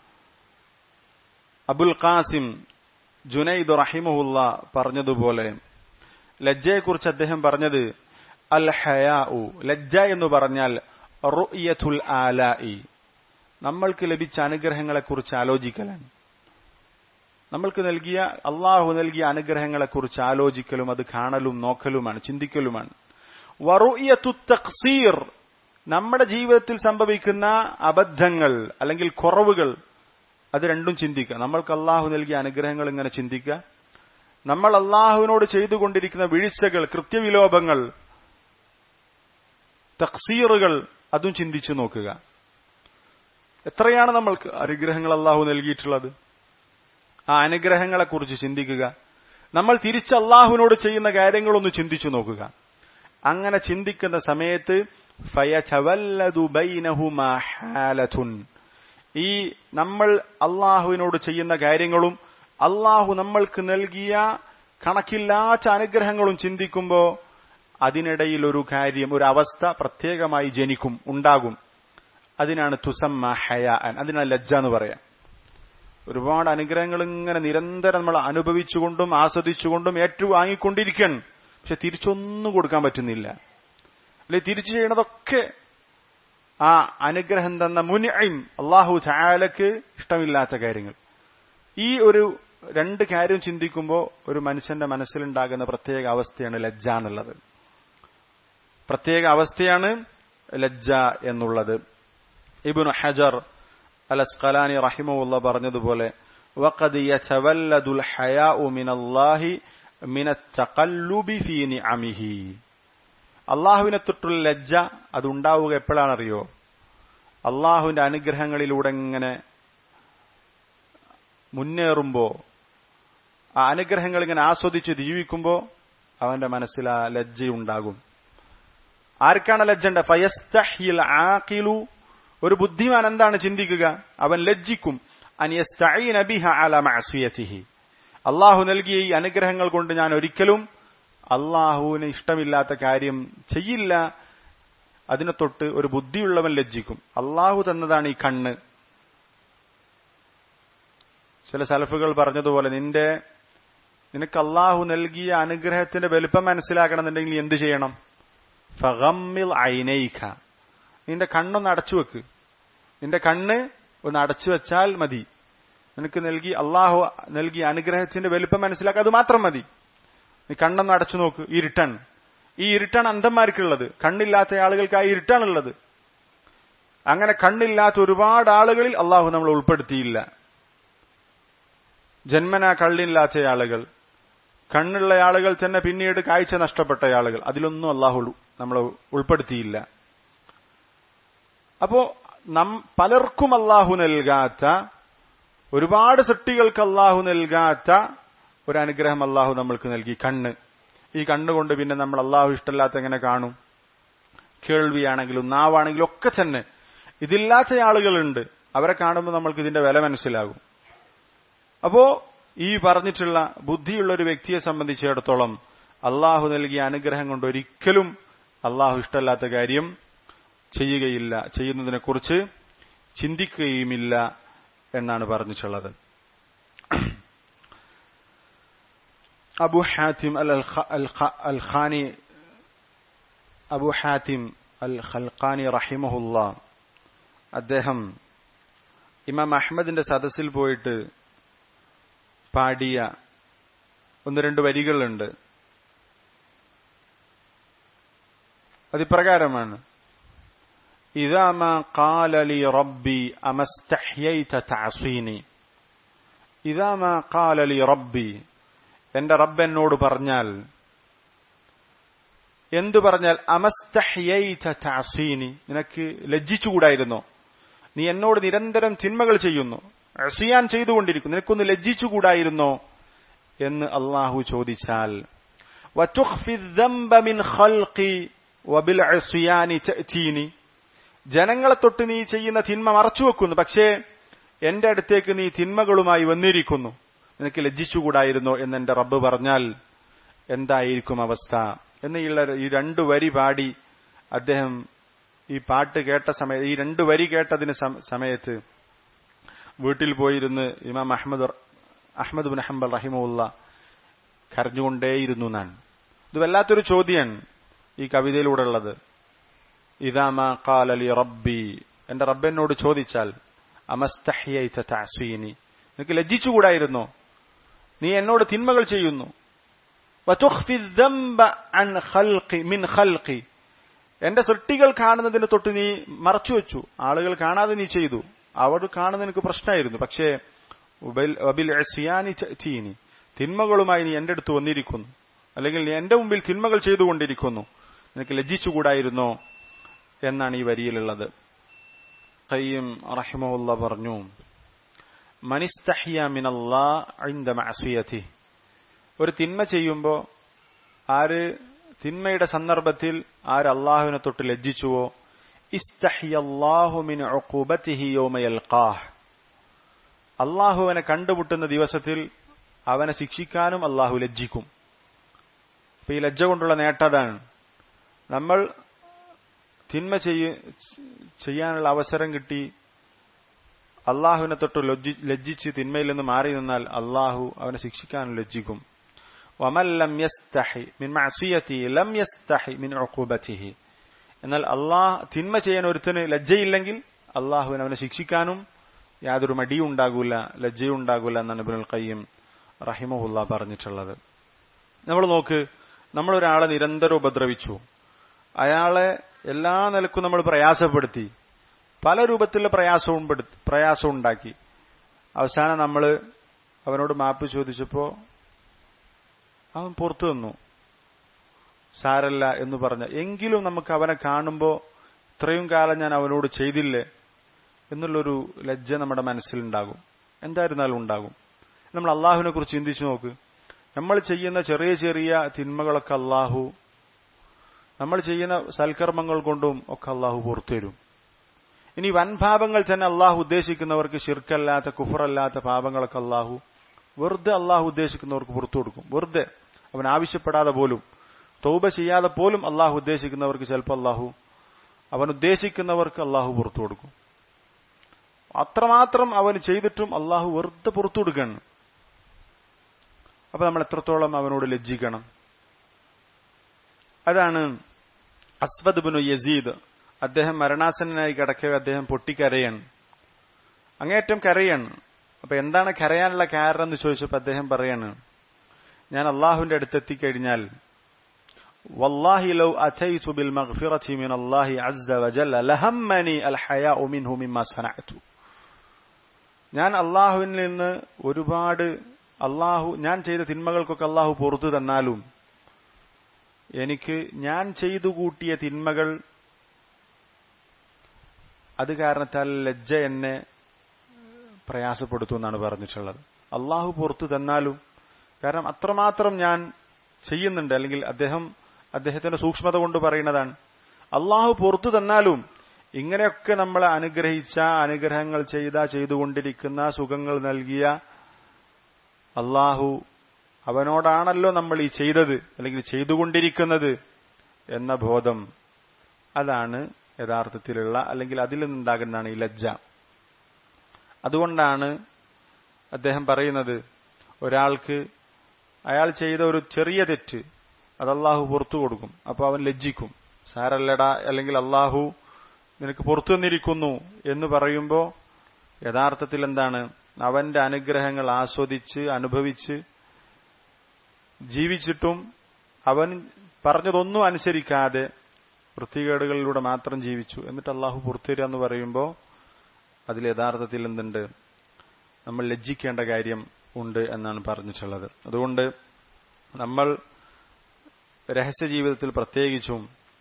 S1: അബുൽ ഖാസിം ജുനൈദ് റഹിമഹുല്ല പറഞ്ഞതുപോലെ ലജ്ജയെക്കുറിച്ച് അദ്ദേഹം പറഞ്ഞത് അൽ ഹയാഉ ലജ്ജ എന്ന് പറഞ്ഞാൽ റുയത്തുൽ ആലായി നമ്മൾക്ക് ലഭിച്ച അനുഗ്രഹങ്ങളെക്കുറിച്ച് ആലോചിക്കലാണ് നമ്മൾക്ക് നൽകിയ അള്ളാഹു നൽകിയ അനുഗ്രഹങ്ങളെക്കുറിച്ച് ആലോചിക്കലും അത് കാണലും നോക്കലുമാണ് ചിന്തിക്കലുമാണ് വറുയത്തു തക്സീർ നമ്മുടെ ജീവിതത്തിൽ സംഭവിക്കുന്ന അബദ്ധങ്ങൾ അല്ലെങ്കിൽ കുറവുകൾ അത് രണ്ടും ചിന്തിക്കുക നമ്മൾക്ക് അള്ളാഹു നൽകിയ അനുഗ്രഹങ്ങൾ ഇങ്ങനെ ചിന്തിക്കുക നമ്മൾ അള്ളാഹുവിനോട് ചെയ്തുകൊണ്ടിരിക്കുന്ന വീഴ്ചകൾ കൃത്യവിലോപങ്ങൾ തക്സീറുകൾ അതും ചിന്തിച്ചു നോക്കുക എത്രയാണ് നമ്മൾക്ക് അനുഗ്രഹങ്ങൾ അള്ളാഹു നൽകിയിട്ടുള്ളത് ആ അനുഗ്രഹങ്ങളെക്കുറിച്ച് ചിന്തിക്കുക നമ്മൾ തിരിച്ച് അള്ളാഹുവിനോട് ചെയ്യുന്ന കാര്യങ്ങളൊന്ന് ചിന്തിച്ചു നോക്കുക അങ്ങനെ ചിന്തിക്കുന്ന സമയത്ത് ഫയചവല്ലദു ബൈനഹുമാ ഹാലതുൻ ഈ നമ്മൾ അള്ളാഹുവിനോട് ചെയ്യുന്ന കാര്യങ്ങളും അള്ളാഹു നമ്മൾക്ക് നൽകിയ കണക്കില്ലാത്ത അനുഗ്രഹങ്ങളും ചിന്തിക്കുമ്പോൾ അതിനിടയിൽ ഒരു കാര്യം ഒരു അവസ്ഥ പ്രത്യേകമായി ജനിക്കും ഉണ്ടാകും അതിനാണ് തുസമ്മ ഹയ അതിനാണ് ലജ്ജ എന്ന് പറയാം ഒരുപാട് അനുഗ്രഹങ്ങൾ ഇങ്ങനെ നിരന്തരം നമ്മൾ അനുഭവിച്ചുകൊണ്ടും ആസ്വദിച്ചുകൊണ്ടും ഏറ്റുവാങ്ങിക്കൊണ്ടിരിക്കണം പക്ഷെ തിരിച്ചൊന്നും കൊടുക്കാൻ പറ്റുന്നില്ല അല്ലെ തിരിച്ചു ചെയ്യണതൊക്കെ ആ അനുഗ്രഹം തന്ന മുനിയും അള്ളാഹു ചായാലക്ക് ഇഷ്ടമില്ലാത്ത കാര്യങ്ങൾ ഈ ഒരു രണ്ട് കാര്യം ചിന്തിക്കുമ്പോൾ ഒരു മനുഷ്യന്റെ മനസ്സിലുണ്ടാകുന്ന പ്രത്യേക അവസ്ഥയാണ് ലജ്ജ എന്നുള്ളത് പ്രത്യേക അവസ്ഥയാണ് ലജ്ജ എന്നുള്ളത് ഇബുൻ ഹജർ അൽ അസ്കലാനി റഹിമുള്ള പറഞ്ഞതുപോലെ وقد يتولد الحياء من الله من التقلب في نعمه അള്ളാഹുവിനെ തൊട്ടുള്ള ലജ്ജ അതുണ്ടാവുക എപ്പോഴാണറിയോ അള്ളാഹുവിന്റെ അനുഗ്രഹങ്ങളിലൂടെ ഇങ്ങനെ മുന്നേറുമ്പോ ആ അനുഗ്രഹങ്ങൾ ഇങ്ങനെ ആസ്വദിച്ച് ജീവിക്കുമ്പോ അവന്റെ മനസ്സിൽ ആ ലജ്ജയുണ്ടാകും ആർക്കാണ് ലജ്ജണ്ട ഫയസ്തഹിൽ ആഖിലു ഒരു ബുദ്ധിമാൻ എന്താണ് ചിന്തിക്കുക അവൻ ലജ്ജിക്കും അനിയസ്തഈന ബിഹ അല മഅസിയതിഹി അള്ളാഹു നൽകിയ ഈ അനുഗ്രഹങ്ങൾ കൊണ്ട് ഞാൻ ഒരിക്കലും അള്ളാഹുവിന് ഇഷ്ടമില്ലാത്ത കാര്യം ചെയ്യില്ല അതിനെ തൊട്ട് ഒരു ബുദ്ധിയുള്ളവൻ ലജ്ജിക്കും അള്ളാഹു തന്നതാണ് ഈ കണ്ണ് ചില സലഫുകൾ പറഞ്ഞതുപോലെ നിന്റെ നിനക്ക് അള്ളാഹു നൽകിയ അനുഗ്രഹത്തിന്റെ വലുപ്പം മനസ്സിലാക്കണമെന്നുണ്ടെങ്കിൽ നീ എന്ത് ചെയ്യണം ഫഗമ്മിൽ ഐനൈഖ നിന്റെ കണ്ണൊന്ന് അടച്ചു വെക്ക് നിന്റെ കണ്ണ് ഒന്ന് അടച്ചു വെച്ചാൽ മതി നിനക്ക് നൽകി അള്ളാഹു നൽകിയ അനുഗ്രഹത്തിന്റെ വലുപ്പം മനസ്സിലാക്കുക അത് മാത്രം മതി നീ കണ്ണൊന്ന് അടച്ചു നോക്ക് ഇരുട്ടാണ് ഈ ഇരുട്ടാണ് അന്ധന്മാർക്കുള്ളത് കണ്ണില്ലാത്ത ആളുകൾക്ക് ആ ഇരുട്ടാണുള്ളത് അങ്ങനെ കണ്ണില്ലാത്ത ഒരുപാട് ആളുകളിൽ അള്ളാഹു നമ്മൾ ഉൾപ്പെടുത്തിയില്ല ജന്മന കള്ളില്ലാത്ത ആളുകൾ കണ്ണുള്ള ആളുകൾ തന്നെ പിന്നീട് കാഴ്ച നഷ്ടപ്പെട്ട ആളുകൾ അതിലൊന്നും അള്ളാഹു നമ്മളെ ഉൾപ്പെടുത്തിയില്ല അപ്പോ നം പലർക്കും അള്ളാഹു നൽകാത്ത ഒരുപാട് സൃഷ്ടികൾക്ക് അള്ളാഹു നൽകാത്ത ഒരു അനുഗ്രഹം അള്ളാഹു നമ്മൾക്ക് നൽകി കണ്ണ് ഈ കണ്ണുകൊണ്ട് പിന്നെ നമ്മൾ അള്ളാഹു ഇഷ്ടമില്ലാത്ത എങ്ങനെ കാണും കേൾവിയാണെങ്കിലും നാവാണെങ്കിലും ഒക്കെ തന്നെ ഇതില്ലാത്ത ആളുകളുണ്ട് അവരെ കാണുമ്പോൾ നമ്മൾക്ക് ഇതിന്റെ വില മനസ്സിലാകും അപ്പോ ഈ പറഞ്ഞിട്ടുള്ള ബുദ്ധിയുള്ള ഒരു വ്യക്തിയെ സംബന്ധിച്ചിടത്തോളം അള്ളാഹു നൽകിയ അനുഗ്രഹം കൊണ്ട് ഒരിക്കലും അള്ളാഹു ഇഷ്ടമല്ലാത്ത കാര്യം ചെയ്യുകയില്ല ചെയ്യുന്നതിനെക്കുറിച്ച് ചിന്തിക്കുകയുമില്ല എന്നാണ് പറഞ്ഞിട്ടുള്ളത് Abu Hatim al al Khani Abu Hatim al Khalkhani റഹിമഹുല്ല അദ്ദേഹം ഇമാം അഹമ്മദിന്റെ സദസ്സിൽ പോയിട്ട് പാടിയ ഒന്ന് രണ്ട് വരികളുണ്ട് അതിപ്രകാരമാണ് إذا ما قال لي ربي أما استحييت تعصيني إذا ما قال لي ربي എന്റെ റബ്ബ് എന്നോട് പറഞ്ഞാൽ എന്തു പറഞ്ഞാൽ അമസ്തഹ്യൈത തഅസീനി നിനക്ക് ലജ്ജിച്ചുകൂടായിരുന്നോ നീ എന്നോട് നിരന്തരം തിന്മകൾ ചെയ്യുന്നു അസിയാൻ ചെയ്തുകൊണ്ടിരിക്കുന്നു നിനക്കൊന്ന് ലജ്ജിച്ചുകൂടായിരുന്നോ എന്ന് അള്ളാഹു ചോദിച്ചാൽ وتخفي الذنب من خلقي وبالعصيان تأتيني ജനങ്ങളെ തൊട്ട് നീ ചെയ്യുന്ന തിന്മ മറച്ചുവെക്കുന്നു പക്ഷേ എന്റെ അടുത്തേക്ക് നീ തിന്മകളുമായി വന്നിരിക്കുന്നു നിനക്ക് ലജ്ജിച്ചുകൂടായിരുന്നോ എന്ന് എന്റെ റബ്ബ് പറഞ്ഞാൽ എന്തായിരിക്കും അവസ്ഥ എന്നുള്ള ഈ രണ്ടു വരി പാടി അദ്ദേഹം ഈ പാട്ട് കേട്ട സമയത്ത് ഈ രണ്ടു വരി കേട്ടതിന് സമയത്ത് വീട്ടിൽ പോയിരുന്ന് ഇമാം അഹമ്മദ് അഹമ്മദ് ബിൻ ഹംബൽ റഹിമുള്ള കരഞ്ഞുകൊണ്ടേയിരുന്നു ഞാൻ ഇത് വല്ലാത്തൊരു ചോദ്യമാണ് ഈ കവിതയിലൂടെ ഉള്ളത് ഇതാമ കാലലി റബ്ബി എന്റെ റബ്ബെന്നോട് ചോദിച്ചാൽ അമസ്തഹ്യൈത തഅസീനി നിനക്ക് ലജ്ജിച്ചുകൂടായിരുന്നോ നീ എന്നോട് തിന്മകൾ ചെയ്യുന്നു മിൻ ഖൽഖി എന്റെ സൃഷ്ടികൾ കാണുന്നതിന് തൊട്ട് നീ മറച്ചുവെച്ചു ആളുകൾ കാണാതെ നീ ചെയ്തു അവർ കാണുന്ന നിനക്ക് പ്രശ്നമായിരുന്നു പക്ഷേ ചീനി തിന്മകളുമായി നീ എന്റെ അടുത്ത് വന്നിരിക്കുന്നു അല്ലെങ്കിൽ നീ എന്റെ മുമ്പിൽ തിന്മകൾ ചെയ്തുകൊണ്ടിരിക്കുന്നു നിനക്ക് ലജ്ജിച്ചുകൂടായിരുന്നോ എന്നാണ് ഈ വരിയിലുള്ളത് കയ്യം റഹിമുള്ള പറഞ്ഞു മനിസ്തഹിയ മിനല്ലാ ഐന്ദ മഅസിയതി ഒരു തിന്മ ചെയ്യുമ്പോൾ ആര് തിന്മയുടെ സന്ദർഭത്തിൽ ആര് അള്ളാഹുവിനെ തൊട്ട് ലജ്ജിച്ചുവോ ഇസ്തഹിയല്ലാഹു മിൻ ഉഖൂബതിഹി യൗമ യൽഖാഹ് അള്ളാഹുവിനെ കണ്ടുമുട്ടുന്ന ദിവസത്തിൽ അവനെ ശിക്ഷിക്കാനും അള്ളാഹു ലജ്ജിക്കും അപ്പൊ ഈ ലജ്ജ കൊണ്ടുള്ള നേട്ടതാണ് നമ്മൾ തിന്മ ചെയ്യാനുള്ള അവസരം കിട്ടി അള്ളാഹുവിനെ തൊട്ട് ലജ്ജിച്ച് തിന്മയിൽ നിന്ന് മാറി നിന്നാൽ അള്ളാഹു അവനെ ശിക്ഷിക്കാനും ലജ്ജിക്കും വമൻ ലം യസ്തഹി മിൻ മഅസിയതി ലം യസ്തഹി മിൻ ഉഖൂബതിഹി എന്നാൽ അള്ളാഹ് തിന്മ ചെയ്യാൻ ഒരുത്തന് ലജ്ജയില്ലെങ്കിൽ അള്ളാഹുവിന് അവനെ ശിക്ഷിക്കാനും യാതൊരു മടിയും ഉണ്ടാകൂല ലജ്ജയും ഉണ്ടാകൂല എന്നാണ് ഇബ്നുൽ ഖയ്യിം റഹിമഹുല്ല പറഞ്ഞിട്ടുള്ളത് നമ്മൾ നോക്ക് നമ്മൾ ഒരാളെ നിരന്തരം ഉപദ്രവിച്ചു അയാളെ എല്ലാ നിലക്കും നമ്മൾ പ്രയാസപ്പെടുത്തി പല രൂപത്തിലുള്ള പ്രയാസവും പ്രയാസം ഉണ്ടാക്കി അവസാനം നമ്മൾ അവനോട് മാപ്പ് ചോദിച്ചപ്പോ അവൻ പുറത്തു നിന്നു സാരല്ല എന്ന് പറഞ്ഞ എങ്കിലും നമുക്ക് അവനെ കാണുമ്പോൾ ഇത്രയും കാലം ഞാൻ അവനോട് ചെയ്തില്ലേ എന്നുള്ളൊരു ലജ്ജ നമ്മുടെ മനസ്സിലുണ്ടാകും എന്തായിരുന്നാലും ഉണ്ടാകും നമ്മൾ അള്ളാഹുവിനെ കുറിച്ച് ചിന്തിച്ചു നോക്ക് നമ്മൾ ചെയ്യുന്ന ചെറിയ ചെറിയ തിന്മകളൊക്കെ അള്ളാഹു നമ്മൾ ചെയ്യുന്ന സൽക്കർമ്മങ്ങൾ കൊണ്ടും ഒക്കെ അള്ളാഹു പുറത്തുവരും ഇനി വൻപാപങ്ങൾ തന്നെ അള്ളാഹു ഉദ്ദേശിക്കുന്നവർക്ക് ഷിർക്കല്ലാത്ത കുഫറല്ലാത്ത പാപങ്ങളൊക്കെ അള്ളാഹു വെറുതെ അള്ളാഹു ഉദ്ദേശിക്കുന്നവർക്ക് പുറത്തു കൊടുക്കും വെറുതെ അവൻ ആവശ്യപ്പെടാതെ പോലും തൗബ ചെയ്യാതെ പോലും അള്ളാഹു ഉദ്ദേശിക്കുന്നവർക്ക് ചിലപ്പോൾ അള്ളാഹു അവൻ ഉദ്ദേശിക്കുന്നവർക്ക് അള്ളാഹു പുറത്തു കൊടുക്കും അത്രമാത്രം അവൻ ചെയ്തിട്ടും അള്ളാഹു വെറുതെ പുറത്തു കൊടുക്കണം അപ്പൊ നമ്മൾ എത്രത്തോളം അവനോട് ലജ്ജിക്കണം അതാണ് അസ്വദ് ബിനു യസീദ് അദ്ദേഹം മരണാസനായി കിടക്കുക അദ്ദേഹം പൊട്ടിക്കരയാണ് അങ്ങേറ്റം കരയാണ് അപ്പൊ എന്താണ് കരയാനുള്ള കാരണം എന്ന് ചോദിച്ചപ്പോൾ അദ്ദേഹം പറയാണ് ഞാൻ അള്ളാഹുവിന്റെ അടുത്ത് എത്തിക്കഴിഞ്ഞാൽ والله لو أتيت بالمغفرة من الله عز وجل لهمني الحياء منه مما صنعت ഞാൻ അള്ളാഹുവിൽ നിന്ന് ഒരുപാട് അള്ളാഹു ഞാൻ ചെയ്ത തിന്മകൾക്കൊക്കെ അള്ളാഹു പുറത്തു തന്നാലും എനിക്ക് ഞാൻ ചെയ്തു കൂട്ടിയ തിന്മകൾ അത് കാരണത്താൽ ലജ്ജ എന്നെ പ്രയാസപ്പെടുത്തും എന്നാണ് പറഞ്ഞിട്ടുള്ളത് അള്ളാഹു പുറത്തു തന്നാലും കാരണം അത്രമാത്രം ഞാൻ ചെയ്യുന്നുണ്ട് അല്ലെങ്കിൽ അദ്ദേഹം അദ്ദേഹത്തിന്റെ സൂക്ഷ്മത കൊണ്ട് പറയുന്നതാണ് അള്ളാഹു പുറത്തു തന്നാലും ഇങ്ങനെയൊക്കെ നമ്മളെ അനുഗ്രഹിച്ച അനുഗ്രഹങ്ങൾ ചെയ്ത ചെയ്തുകൊണ്ടിരിക്കുന്ന സുഖങ്ങൾ നൽകിയ അള്ളാഹു അവനോടാണല്ലോ നമ്മൾ ഈ ചെയ്തത് അല്ലെങ്കിൽ ചെയ്തുകൊണ്ടിരിക്കുന്നത് എന്ന ബോധം അതാണ് യഥാർത്ഥത്തിലുള്ള അല്ലെങ്കിൽ അതിൽ നിന്നുണ്ടാകുന്നതാണ് ഈ ലജ്ജ അതുകൊണ്ടാണ് അദ്ദേഹം പറയുന്നത് ഒരാൾക്ക് അയാൾ ചെയ്ത ഒരു ചെറിയ തെറ്റ് അത് അള്ളാഹു പുറത്തു കൊടുക്കും അപ്പൊ അവൻ ലജ്ജിക്കും സാരല്ലടാ അല്ലെങ്കിൽ അള്ളാഹു നിനക്ക് പുറത്തു നിന്നിരിക്കുന്നു എന്ന് പറയുമ്പോൾ യഥാർത്ഥത്തിൽ എന്താണ് അവന്റെ അനുഗ്രഹങ്ങൾ ആസ്വദിച്ച് അനുഭവിച്ച് ജീവിച്ചിട്ടും അവൻ പറഞ്ഞതൊന്നും അനുസരിക്കാതെ വൃത്തികേടുകളിലൂടെ മാത്രം ജീവിച്ചു എന്നിട്ട് അള്ളാഹു പുറത്തുവരിക എന്ന് പറയുമ്പോൾ അതിൽ യഥാർത്ഥത്തിൽ എന്തുണ്ട് നമ്മൾ ലജ്ജിക്കേണ്ട കാര്യം ഉണ്ട് എന്നാണ് പറഞ്ഞിട്ടുള്ളത് അതുകൊണ്ട് നമ്മൾ രഹസ്യ ജീവിതത്തിൽ പ്രത്യേകിച്ചും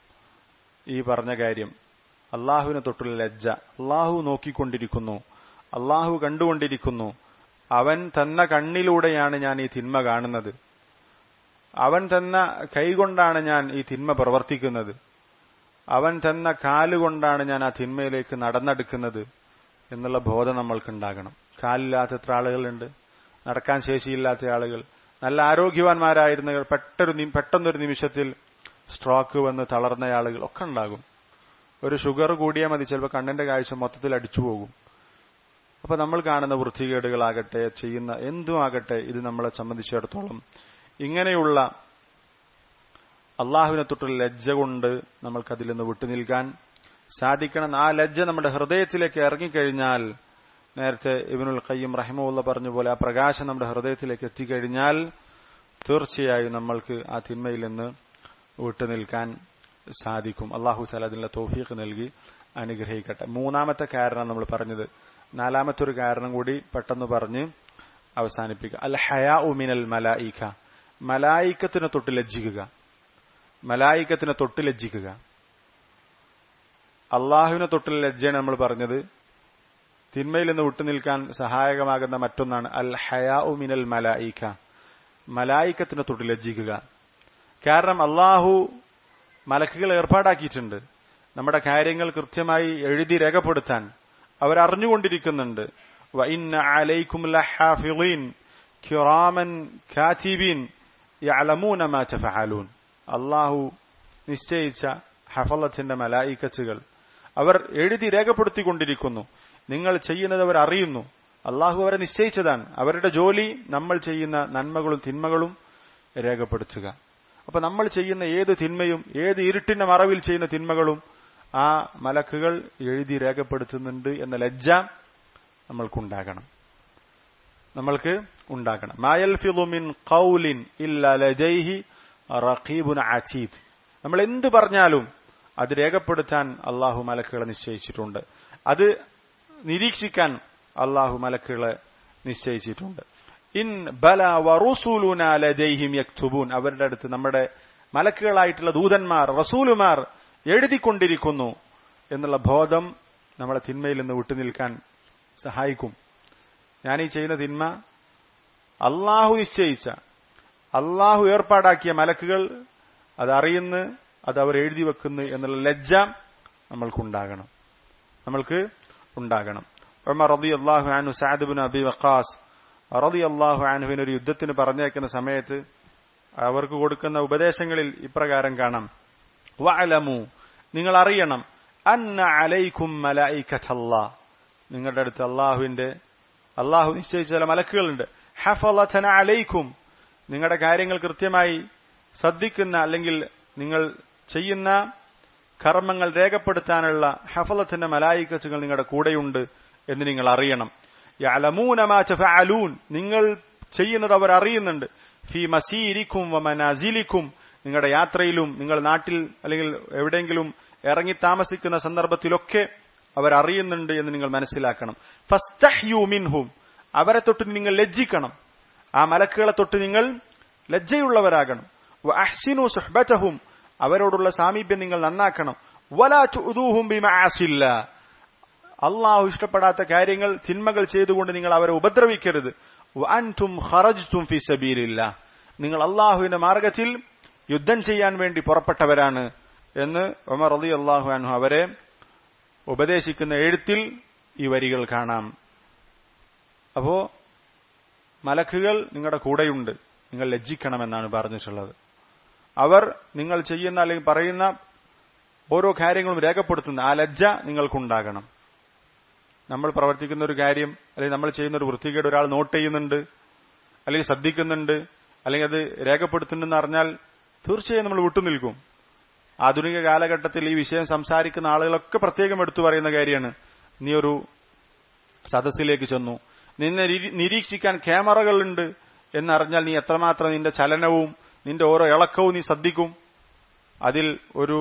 S1: ഈ പറഞ്ഞ കാര്യം അള്ളാഹുവിനെ തൊട്ടുള്ള ലജ്ജ അള്ളാഹു നോക്കിക്കൊണ്ടിരിക്കുന്നു അള്ളാഹു കണ്ടുകൊണ്ടിരിക്കുന്നു അവൻ തന്ന കണ്ണിലൂടെയാണ് ഞാൻ ഈ തിന്മ കാണുന്നത് അവൻ തന്ന കൈകൊണ്ടാണ് ഞാൻ ഈ തിന്മ പ്രവർത്തിക്കുന്നത് അവൻ തന്ന കാലുകൊണ്ടാണ് ഞാൻ ആ തിന്മയിലേക്ക് നടന്നെടുക്കുന്നത് എന്നുള്ള ബോധം നമ്മൾക്കുണ്ടാകണം കാലില്ലാത്ത എത്ര ആളുകളുണ്ട് നടക്കാൻ ശേഷിയില്ലാത്ത ആളുകൾ നല്ല ആരോഗ്യവാന്മാരായിരുന്ന പെട്ടൊരു പെട്ടെന്നൊരു നിമിഷത്തിൽ സ്ട്രോക്ക് വന്ന് തളർന്ന ആളുകൾ ഒക്കെ ഉണ്ടാകും ഒരു ഷുഗർ കൂടിയാൽ മതി ചിലപ്പോൾ കണ്ണിന്റെ കാഴ്ച മൊത്തത്തിൽ അടിച്ചു പോകും അപ്പൊ നമ്മൾ കാണുന്ന വൃത്തികേടുകളാകട്ടെ ചെയ്യുന്ന എന്തുമാകട്ടെ ഇത് നമ്മളെ സംബന്ധിച്ചിടത്തോളം ഇങ്ങനെയുള്ള അള്ളാഹുവിനെ തൊട്ടുള്ള ലജ്ജ കൊണ്ട് നമ്മൾക്കതിൽ നിന്ന് വിട്ടുനിൽക്കാൻ സാധിക്കണം ആ ലജ്ജ നമ്മുടെ ഹൃദയത്തിലേക്ക് ഇറങ്ങിക്കഴിഞ്ഞാൽ നേരത്തെ ഇബിനുൽ ഖയ്യം റഹിമുള്ള പറഞ്ഞ പോലെ ആ പ്രകാശം നമ്മുടെ ഹൃദയത്തിലേക്ക് എത്തിക്കഴിഞ്ഞാൽ തീർച്ചയായും നമ്മൾക്ക് ആ തിന്മയിൽ നിന്ന് വിട്ടുനിൽക്കാൻ സാധിക്കും അള്ളാഹു താല അതിനുള്ള തോഫീഖ് നൽകി അനുഗ്രഹിക്കട്ടെ മൂന്നാമത്തെ കാരണം നമ്മൾ പറഞ്ഞത് നാലാമത്തെ ഒരു കാരണം കൂടി പെട്ടെന്ന് പറഞ്ഞ് അവസാനിപ്പിക്കുക അൽ ഹയാ ഉമിനൽ മലായിക്ക മലായിക്കത്തിനെ തൊട്ട് ലജ്ജിക്കുക മലായിക്കത്തിനെ തൊട്ട് ലജ്ജിക്കുക അള്ളാഹുവിനെ തൊട്ടുള്ള ലജ്ജയാണ് നമ്മൾ പറഞ്ഞത് തിന്മയിൽ നിന്ന് വിട്ടുനിൽക്കാൻ സഹായകമാകുന്ന മറ്റൊന്നാണ് അൽ ഹയാ ഉമിനൽ മലായിക്ക മലായിക്കത്തിനെ തൊട്ട് ലജ്ജിക്കുക കാരണം അള്ളാഹു മലക്കുകൾ ഏർപ്പാടാക്കിയിട്ടുണ്ട് നമ്മുടെ കാര്യങ്ങൾ കൃത്യമായി എഴുതി രേഖപ്പെടുത്താൻ അവരറിഞ്ഞുകൊണ്ടിരിക്കുന്നുണ്ട് വഇന്ന അലൈക്കും ലഹാഫിളീൻ കിറാമൻ കാതിബീൻ യഅലമൂന മാ തഫഅലൂൻ അല്ലാഹു നിശ്ചയിച്ച ഹഫലത്തിന്റെ മലായിക്കച്ചുകൾ അവർ എഴുതി രേഖപ്പെടുത്തിക്കൊണ്ടിരിക്കുന്നു നിങ്ങൾ ചെയ്യുന്നത് അവർ അറിയുന്നു അള്ളാഹു അവരെ നിശ്ചയിച്ചതാണ് അവരുടെ ജോലി നമ്മൾ ചെയ്യുന്ന നന്മകളും തിന്മകളും രേഖപ്പെടുത്തുക അപ്പൊ നമ്മൾ ചെയ്യുന്ന ഏത് തിന്മയും ഏത് ഇരുട്ടിന്റെ മറവിൽ ചെയ്യുന്ന തിന്മകളും ആ മലക്കുകൾ എഴുതി രേഖപ്പെടുത്തുന്നുണ്ട് എന്ന ലജ്ജ നമ്മൾക്കുണ്ടാകണം നമ്മൾക്ക് ഉണ്ടാകണം മായൽ ഫിലുമിൻ കൗലിൻ ഇല്ല ലജൈഹി റഖീബുൻ അചീദ് നമ്മൾ എന്ത് പറഞ്ഞാലും അത് രേഖപ്പെടുത്താൻ അള്ളാഹു മലക്കുകളെ നിശ്ചയിച്ചിട്ടുണ്ട് അത് നിരീക്ഷിക്കാൻ അള്ളാഹു മലക്കുകളെ നിശ്ചയിച്ചിട്ടുണ്ട് ഇൻ ബല വറുസൂലുന ലജൈഹിം യക്തുബൂൻ അവരുടെ അടുത്ത് നമ്മുടെ മലക്കുകളായിട്ടുള്ള ദൂതന്മാർ റസൂലുമാർ എഴുതിക്കൊണ്ടിരിക്കുന്നു എന്നുള്ള ബോധം നമ്മളെ തിന്മയിൽ നിന്ന് വിട്ടുനിൽക്കാൻ സഹായിക്കും ഞാൻ ഈ ചെയ്യുന്ന തിന്മ അള്ളാഹു നിശ്ചയിച്ച അള്ളാഹു ഏർപ്പാടാക്കിയ മലക്കുകൾ അതറിയുന്നു അത് അവർ എഴുതി വെക്കുന്നു എന്നുള്ള ലജ്ജ നമ്മൾക്കുണ്ടാകണം നമ്മൾക്ക് ഉണ്ടാകണം ഉമർ റബി അള്ളാഹു ആനു സാദുബിൻ അബി വക്കാസ് റബി അള്ളാഹു ആനുവിന് ഒരു യുദ്ധത്തിന് പറഞ്ഞേക്കുന്ന സമയത്ത് അവർക്ക് കൊടുക്കുന്ന ഉപദേശങ്ങളിൽ ഇപ്രകാരം കാണാം വഅലമു നിങ്ങൾ അറിയണം അന്ന അലൈക്കും മലായിക്കത്തല്ലാ നിങ്ങളുടെ അടുത്ത് അള്ളാഹുവിന്റെ അള്ളാഹു നിശ്ചയിച്ച ചില മലക്കുകളുണ്ട് ഹഫലന അലൈക്കും നിങ്ങളുടെ കാര്യങ്ങൾ കൃത്യമായി ശ്രദ്ധിക്കുന്ന അല്ലെങ്കിൽ നിങ്ങൾ ചെയ്യുന്ന കർമ്മങ്ങൾ രേഖപ്പെടുത്താനുള്ള ഹഫലത്തിന്റെ മലായിക്കച്ചുകൾ നിങ്ങളുടെ കൂടെയുണ്ട് എന്ന് നിങ്ങൾ അറിയണം യലമൂനമാലൂൻ നിങ്ങൾ ചെയ്യുന്നത് അവർ അറിയുന്നുണ്ട് ഫി മസീരിക്കും വമനാസിലിക്കും നിങ്ങളുടെ യാത്രയിലും നിങ്ങൾ നാട്ടിൽ അല്ലെങ്കിൽ എവിടെയെങ്കിലും ഇറങ്ങി താമസിക്കുന്ന സന്ദർഭത്തിലൊക്കെ അവർ അറിയുന്നുണ്ട് എന്ന് നിങ്ങൾ മനസ്സിലാക്കണം ഫസ്തഹ്യു മിൻഹും അവരെ തൊട്ട് നിങ്ങൾ ലജ്ജിക്കണം ആ മലക്കുകളെ തൊട്ട് നിങ്ങൾ ലജ്ജയുള്ളവരാകണം അഹ്സിനു സുഹ്ബതഹും അവരോടുള്ള സാമീപ്യം നിങ്ങൾ നന്നാക്കണം വലാ തുദൂഹും ബിമഅസില്ല അള്ളാഹു ഇഷ്ടപ്പെടാത്ത കാര്യങ്ങൾ തിന്മകൾ ചെയ്തുകൊണ്ട് നിങ്ങൾ അവരെ ഉപദ്രവിക്കരുത് അൻതും ഖറജ്തും ഫി സബീലില്ല നിങ്ങൾ അള്ളാഹുവിന്റെ മാർഗത്തിൽ യുദ്ധം ചെയ്യാൻ വേണ്ടി പുറപ്പെട്ടവരാണ് എന്ന് ഒമർ അലി അള്ളാഹു അൻഹു അവരെ ഉപദേശിക്കുന്ന എഴുത്തിൽ ഈ വരികൾ കാണാം അപ്പോ മലക്കുകൾ നിങ്ങളുടെ കൂടെയുണ്ട് നിങ്ങൾ ലജ്ജിക്കണമെന്നാണ് പറഞ്ഞിട്ടുള്ളത് അവർ നിങ്ങൾ ചെയ്യുന്ന അല്ലെങ്കിൽ പറയുന്ന ഓരോ കാര്യങ്ങളും രേഖപ്പെടുത്തുന്ന ആ ലജ്ജ നിങ്ങൾക്കുണ്ടാകണം നമ്മൾ പ്രവർത്തിക്കുന്ന ഒരു കാര്യം അല്ലെങ്കിൽ നമ്മൾ ചെയ്യുന്ന ഒരു വൃത്തികേട് ഒരാൾ നോട്ട് ചെയ്യുന്നുണ്ട് അല്ലെങ്കിൽ ശ്രദ്ധിക്കുന്നുണ്ട് അല്ലെങ്കിൽ അത് രേഖപ്പെടുത്തുന്നുണ്ടെന്ന് അറിഞ്ഞാൽ തീർച്ചയായും നമ്മൾ വിട്ടുനിൽക്കും ആധുനിക കാലഘട്ടത്തിൽ ഈ വിഷയം സംസാരിക്കുന്ന ആളുകളൊക്കെ പ്രത്യേകം എടുത്തു പറയുന്ന കാര്യമാണ് നീ ഒരു സദസ്സിലേക്ക് ചെന്നു നിന്നെ നിരീക്ഷിക്കാൻ ക്യാമറകളുണ്ട് എന്നറിഞ്ഞാൽ നീ എത്രമാത്രം നിന്റെ ചലനവും നിന്റെ ഓരോ ഇളക്കവും നീ ശ്രദ്ധിക്കും അതിൽ ഒരു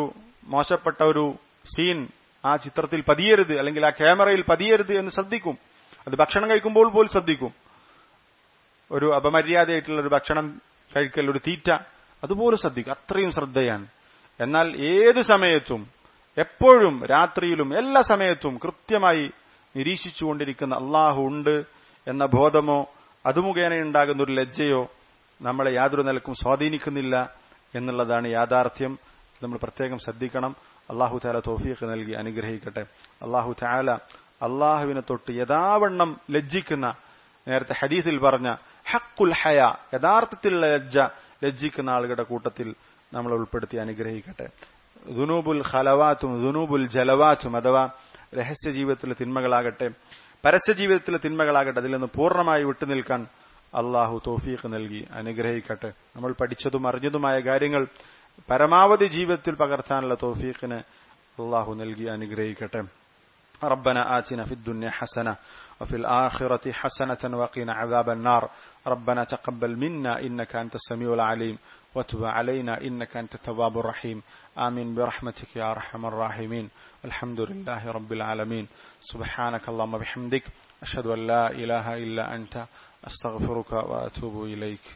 S1: മോശപ്പെട്ട ഒരു സീൻ ആ ചിത്രത്തിൽ പതിയരുത് അല്ലെങ്കിൽ ആ ക്യാമറയിൽ പതിയരുത് എന്ന് ശ്രദ്ധിക്കും അത് ഭക്ഷണം കഴിക്കുമ്പോൾ പോലും ശ്രദ്ധിക്കും ഒരു അപമര്യാദയായിട്ടുള്ള ഒരു ഭക്ഷണം കഴിക്കൽ ഒരു തീറ്റ അതുപോലും ശ്രദ്ധിക്കും അത്രയും ശ്രദ്ധയാണ് എന്നാൽ ഏത് സമയത്തും എപ്പോഴും രാത്രിയിലും എല്ലാ സമയത്തും കൃത്യമായി നിരീക്ഷിച്ചുകൊണ്ടിരിക്കുന്ന അള്ളാഹു ഉണ്ട് എന്ന ബോധമോ അത് മുഖേന ഉണ്ടാകുന്ന ഒരു ലജ്ജയോ നമ്മളെ യാതൊരു നിലക്കും സ്വാധീനിക്കുന്നില്ല എന്നുള്ളതാണ് യാഥാർത്ഥ്യം നമ്മൾ പ്രത്യേകം ശ്രദ്ധിക്കണം അള്ളാഹു താല തോഫീഖ് നൽകി അനുഗ്രഹിക്കട്ടെ അള്ളാഹു താല അള്ളാഹുവിനെ തൊട്ട് യഥാവണ്ണം ലജ്ജിക്കുന്ന നേരത്തെ ഹദീസിൽ പറഞ്ഞ ഹക്കുൽ ഹയ യഥാർത്ഥത്തിലുള്ള ലജ്ജ ലജ്ജിക്കുന്ന ആളുകളുടെ കൂട്ടത്തിൽ നമ്മൾ ഉൾപ്പെടുത്തി അനുഗ്രഹിക്കട്ടെ ദുനൂബുൽ ഖലവാത്തും ദുനൂബുൽ ജലവാത്തും അഥവാ രഹസ്യ ജീവിതത്തിലെ തിന്മകളാകട്ടെ പരസ്യ ജീവിതത്തിലെ തിന്മകളാകട്ടെ അതിൽ നിന്ന് പൂർണ്ണമായി വിട്ടുനിൽക്കാൻ അള്ളാഹു തോഫീഖ് നൽകി അനുഗ്രഹിക്കട്ടെ നമ്മൾ പഠിച്ചതും അറിഞ്ഞതുമായ കാര്യങ്ങൾ പരമാവധി ജീവിതത്തിൽ പകർത്താനുള്ള തോഫീഖിന് അള്ളാഹു നൽകി അനുഗ്രഹിക്കട്ടെ ربنا آتنا في الدنيا حسنة وفي الآخرة حسنة وقنا عذاب النار ربنا تقبل منا إنك أنت السميع العليم وتب علينا إنك أنت التواب الرحيم آمين برحمتك يا أرحم الراحمين الحمد لله رب العالمين سبحانك اللهم بحمدك أشهد أن لا إله إلا أنت أستغفرك وأتوب إليك